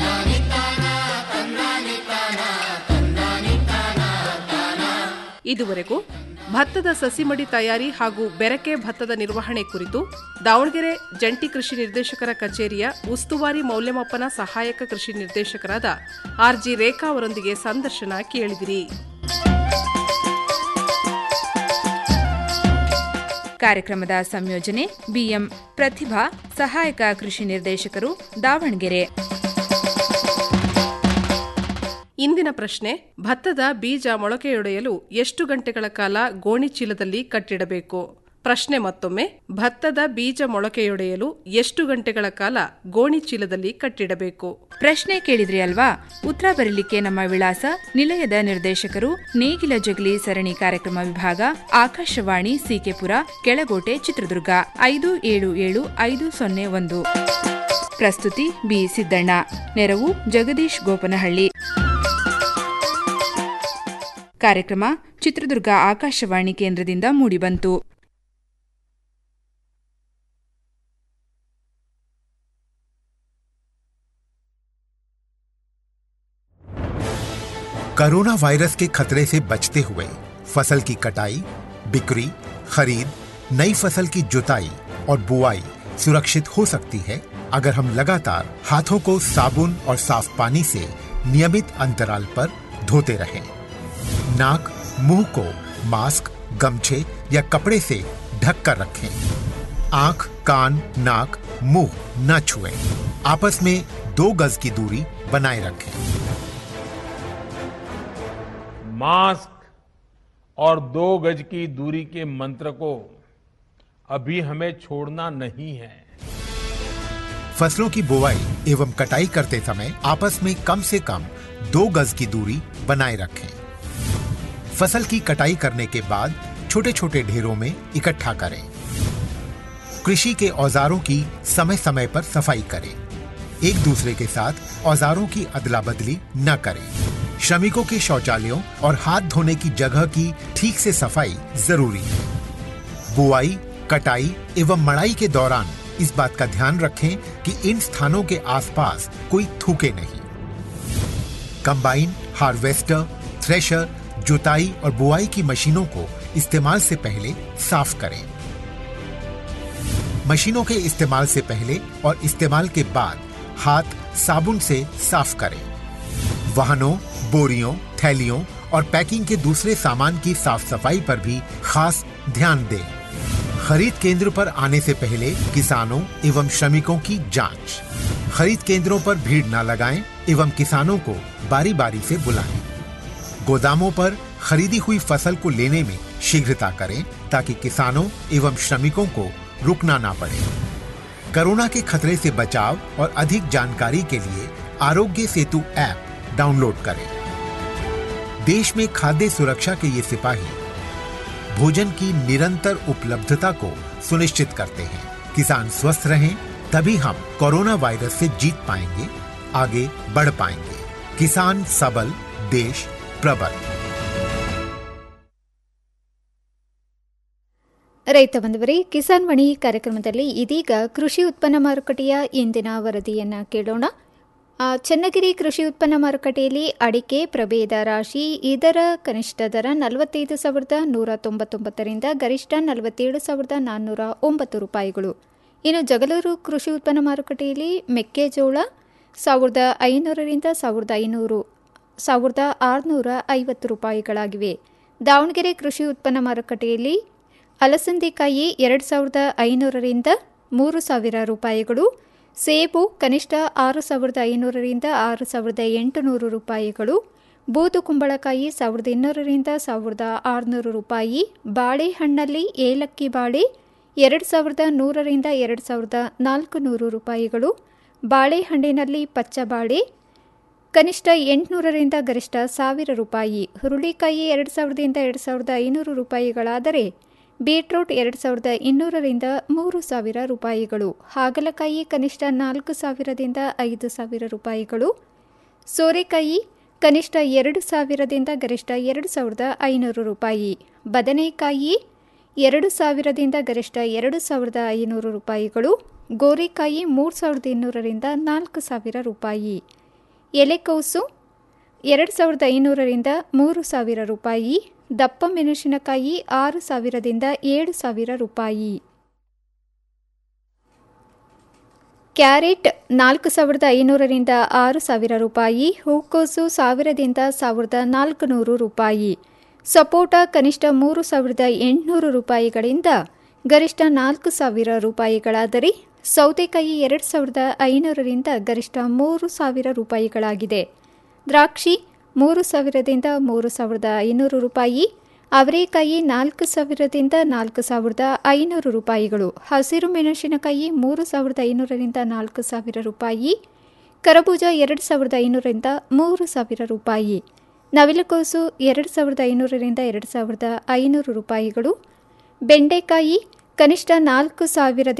ಇದುವರೆಗೂ ಭತ್ತದ ಸಸಿಮಡಿ ತಯಾರಿ ಹಾಗೂ ಬೆರಕೆ ಭತ್ತದ ನಿರ್ವಹಣೆ ಕುರಿತು ದಾವಣಗೆರೆ ಜಂಟಿ ಕೃಷಿ ನಿರ್ದೇಶಕರ ಕಚೇರಿಯ ಉಸ್ತುವಾರಿ ಮೌಲ್ಯಮಾಪನ ಸಹಾಯಕ ಕೃಷಿ ನಿರ್ದೇಶಕರಾದ ಆರ್ಜಿ ರೇಖಾ ಅವರೊಂದಿಗೆ ಸಂದರ್ಶನ ಕೇಳಿದಿರಿ ಕಾರ್ಯಕ್ರಮದ ಸಂಯೋಜನೆ ಬಿಎಂ ಪ್ರತಿಭಾ ಸಹಾಯಕ ಕೃಷಿ ನಿರ್ದೇಶಕರು ದಾವಣಗೆರೆ ಇಂದಿನ ಪ್ರಶ್ನೆ ಭತ್ತದ ಬೀಜ ಮೊಳಕೆಯೊಡೆಯಲು ಎಷ್ಟು ಗಂಟೆಗಳ ಕಾಲ ಗೋಣಿ ಚೀಲದಲ್ಲಿ ಕಟ್ಟಿಡಬೇಕು ಪ್ರಶ್ನೆ ಮತ್ತೊಮ್ಮೆ ಭತ್ತದ ಬೀಜ ಮೊಳಕೆಯೊಡೆಯಲು ಎಷ್ಟು ಗಂಟೆಗಳ ಕಾಲ ಗೋಣಿ ಚೀಲದಲ್ಲಿ ಕಟ್ಟಿಡಬೇಕು ಪ್ರಶ್ನೆ ಕೇಳಿದ್ರಿ ಅಲ್ವಾ ಉತ್ತರ ಬರಲಿಕ್ಕೆ ನಮ್ಮ ವಿಳಾಸ ನಿಲಯದ ನಿರ್ದೇಶಕರು ನೇಗಿಲ ಜಗಲಿ ಸರಣಿ ಕಾರ್ಯಕ್ರಮ ವಿಭಾಗ ಆಕಾಶವಾಣಿ ಸಿಕೆಪುರ ಕೆಳಗೋಟೆ ಚಿತ್ರದುರ್ಗ ಐದು ಏಳು ಏಳು ಐದು ಸೊನ್ನೆ ಒಂದು ಪ್ರಸ್ತುತಿ ಬಿ ಸಿದ್ದಣ್ಣ ನೆರವು ಜಗದೀಶ್ ಗೋಪನಹಳ್ಳಿ ಕಾರ್ಯಕ್ರಮ ಚಿತ್ರದುರ್ಗ ಆಕಾಶವಾಣಿ ಕೇಂದ್ರದಿಂದ ಮೂಡಿಬಂತು कोरोना वायरस के खतरे से बचते हुए फसल की कटाई बिक्री खरीद नई फसल की जुताई और बुआई सुरक्षित हो सकती है अगर हम लगातार हाथों को साबुन और साफ पानी से नियमित अंतराल पर धोते रहें। नाक मुंह को मास्क गमछे या कपड़े से ढक कर रखें आंख कान नाक मुंह न छुएं। आपस में दो गज की दूरी बनाए रखें मास्क और दो गज की दूरी के मंत्र को अभी हमें छोड़ना नहीं है फसलों की बुवाई एवं कटाई करते समय आपस में कम से कम दो गज की दूरी बनाए रखें फसल की कटाई करने के बाद छोटे छोटे ढेरों में इकट्ठा करें कृषि के औजारों की समय समय पर सफाई करें एक दूसरे के साथ औजारों की अदला बदली न करें श्रमिकों के शौचालयों और हाथ धोने की जगह की ठीक से सफाई जरूरी है बुआई कटाई एवं मड़ाई के दौरान इस बात का ध्यान रखें कि इन स्थानों के आसपास कोई थूके नहीं कंबाइन हार्वेस्टर थ्रेशर जुताई और बुआई की मशीनों को इस्तेमाल से पहले साफ करें मशीनों के इस्तेमाल से पहले और इस्तेमाल के बाद हाथ साबुन से साफ करें वाहनों बोरियों थैलियों और पैकिंग के दूसरे सामान की साफ सफाई पर भी खास ध्यान दें खरीद केंद्र पर आने से पहले किसानों एवं श्रमिकों की जांच खरीद केंद्रों पर भीड़ न लगाएं एवं किसानों को बारी बारी से बुलाएं गोदामों पर खरीदी हुई फसल को लेने में शीघ्रता करें ताकि किसानों एवं श्रमिकों को रुकना ना पड़े कोरोना के खतरे से बचाव और अधिक जानकारी के लिए आरोग्य सेतु ऐप डाउनलोड करें देश में खाद्य सुरक्षा के ये सिपाही भोजन की निरंतर उपलब्धता को सुनिश्चित करते हैं किसान स्वस्थ रहें तभी हम कोरोना वायरस से जीत पाएंगे आगे बढ़ पाएंगे किसान सबल देश प्रबल ರೈತ ಬಂಧುವರೇ ಕಿಸಾನ್ ಮಣಿ ಕಾರ್ಯಕ್ರಮದಲ್ಲಿ ಇದೀಗ ಕೃಷಿ ಉತ್ಪನ್ನ ಮಾರುಕಟ್ಟೆಯ ಇಂದಿನ ವರದಿಯನ್ನು ಕೇಳೋಣ ಆ, ಚನ್ನಗಿರಿ ಕೃಷಿ ಉತ್ಪನ್ನ ಮಾರುಕಟ್ಟೆಯಲ್ಲಿ ಅಡಿಕೆ ಪ್ರಭೇದ ರಾಶಿ ಇದರ ಕನಿಷ್ಠ ದರ ನಲವತ್ತೈದು ಸಾವಿರದ ನೂರ ತೊಂಬತ್ತೊಂಬತ್ತರಿಂದ ಗರಿಷ್ಠ ನಲವತ್ತೇಳು ಸಾವಿರದ ನಾನ್ನೂರ ಒಂಬತ್ತು ರೂಪಾಯಿಗಳು ಇನ್ನು ಜಗಳೂರು ಕೃಷಿ ಉತ್ಪನ್ನ ಮಾರುಕಟ್ಟೆಯಲ್ಲಿ ಮೆಕ್ಕೆಜೋಳ ಸಾವಿರದ ಐನೂರರಿಂದ ಸಾವಿರದ ಐನೂರು ಸಾವಿರದ ಆರುನೂರ ಐವತ್ತು ರೂಪಾಯಿಗಳಾಗಿವೆ ದಾವಣಗೆರೆ ಕೃಷಿ ಉತ್ಪನ್ನ ಮಾರುಕಟ್ಟೆಯಲ್ಲಿ ಅಲಸಂದಿಕಾಯಿ ಎರಡು ಸಾವಿರದ ಐನೂರರಿಂದ ಮೂರು ಸಾವಿರ ರೂಪಾಯಿಗಳು ಸೇಬು ಕನಿಷ್ಠ ಆರು ಸಾವಿರದ ಐನೂರರಿಂದ ಆರು ಸಾವಿರದ ಎಂಟುನೂರು ರೂಪಾಯಿಗಳು ಬೂದು ಕುಂಬಳಕಾಯಿ ಸಾವಿರದ ಇನ್ನೂರರಿಂದ ಸಾವಿರದ ಆರುನೂರು ರೂಪಾಯಿ ಬಾಳೆಹಣ್ಣಲ್ಲಿ ಏಲಕ್ಕಿ ಬಾಳೆ ಎರಡು ಸಾವಿರದ ನೂರರಿಂದ ಎರಡು ಸಾವಿರದ ನಾಲ್ಕು ನೂರು ರೂಪಾಯಿಗಳು ಬಾಳೆಹಣ್ಣಿನಲ್ಲಿ ಪಚ್ಚ ಬಾಳೆ ಕನಿಷ್ಠ ಎಂಟುನೂರರಿಂದ ಗರಿಷ್ಠ ಸಾವಿರ ರೂಪಾಯಿ ಹುರುಳಿಕಾಯಿ ಎರಡು ಸಾವಿರದಿಂದ ಎರಡು ಸಾವಿರದ ಐನೂರು ರೂಪಾಯಿಗಳಾದರೆ ಬೀಟ್ರೂಟ್ ಎರಡು ಸಾವಿರದ ಇನ್ನೂರರಿಂದ ಮೂರು ಸಾವಿರ ರೂಪಾಯಿಗಳು ಹಾಗಲಕಾಯಿ ಕನಿಷ್ಠ ನಾಲ್ಕು ಸಾವಿರದಿಂದ ಐದು ಸಾವಿರ ರೂಪಾಯಿಗಳು ಸೋರೆಕಾಯಿ ಕನಿಷ್ಠ ಎರಡು ಸಾವಿರದಿಂದ ಗರಿಷ್ಠ ಎರಡು ಸಾವಿರದ ಐನೂರು ರೂಪಾಯಿ ಬದನೆಕಾಯಿ ಎರಡು ಸಾವಿರದಿಂದ ಗರಿಷ್ಠ ಎರಡು ಸಾವಿರದ ಐನೂರು ರೂಪಾಯಿಗಳು ಗೋರೆಕಾಯಿ ಮೂರು ಸಾವಿರದ ಇನ್ನೂರರಿಂದ ನಾಲ್ಕು ಸಾವಿರ ರೂಪಾಯಿ ಎಲೆಕೋಸು ಎರಡು ಸಾವಿರದ ಐನೂರರಿಂದ ಮೂರು ಸಾವಿರ ರೂಪಾಯಿ ದಪ್ಪ ಮೆಣಸಿನಕಾಯಿ ಆರು ಸಾವಿರದಿಂದ ಏಳು ಸಾವಿರ ರೂಪಾಯಿ ಕ್ಯಾರೆಟ್ ನಾಲ್ಕು ಸಾವಿರದ ಐನೂರರಿಂದ ಆರು ಸಾವಿರ ರೂಪಾಯಿ ಹೂಕೋಸು ಸಾವಿರದಿಂದ ಸಾವಿರದ ನಾಲ್ಕು ನೂರು ರೂಪಾಯಿ ಸಪೋಟ ಕನಿಷ್ಠ ಮೂರು ಸಾವಿರದ ಎಂಟುನೂರು ರೂಪಾಯಿಗಳಿಂದ ಗರಿಷ್ಠ ನಾಲ್ಕು ಸಾವಿರ ರೂಪಾಯಿಗಳಾದರೆ ಸೌತೆಕಾಯಿ ಎರಡು ಸಾವಿರದ ಐನೂರರಿಂದ ಗರಿಷ್ಠ ಮೂರು ಸಾವಿರ ರೂಪಾಯಿಗಳಾಗಿದೆ ದ್ರಾಕ್ಷಿ ಮೂರು ಸಾವಿರದಿಂದ ಮೂರು ಸಾವಿರದ ಐನೂರು ರೂಪಾಯಿ ಅವರೆಕಾಯಿ ನಾಲ್ಕು ಸಾವಿರದಿಂದ ನಾಲ್ಕು ಸಾವಿರದ ಐನೂರು ರೂಪಾಯಿಗಳು ಹಸಿರು ಮೆಣಸಿನಕಾಯಿ ಮೂರು ಸಾವಿರದ ಐನೂರರಿಂದ ನಾಲ್ಕು ಸಾವಿರ ರೂಪಾಯಿ ಕರಬೂಜ ಎರಡು ಸಾವಿರದ ಐನೂರರಿಂದ ಮೂರು ಸಾವಿರ ರೂಪಾಯಿ ನವಿಲುಕೋಸು ಎರಡು ಸಾವಿರದ ಐನೂರರಿಂದ ಎರಡು ಸಾವಿರದ ಐನೂರು ರೂಪಾಯಿಗಳು ಬೆಂಡೆಕಾಯಿ ಕನಿಷ್ಠ ನಾಲ್ಕು ಸಾವಿರದ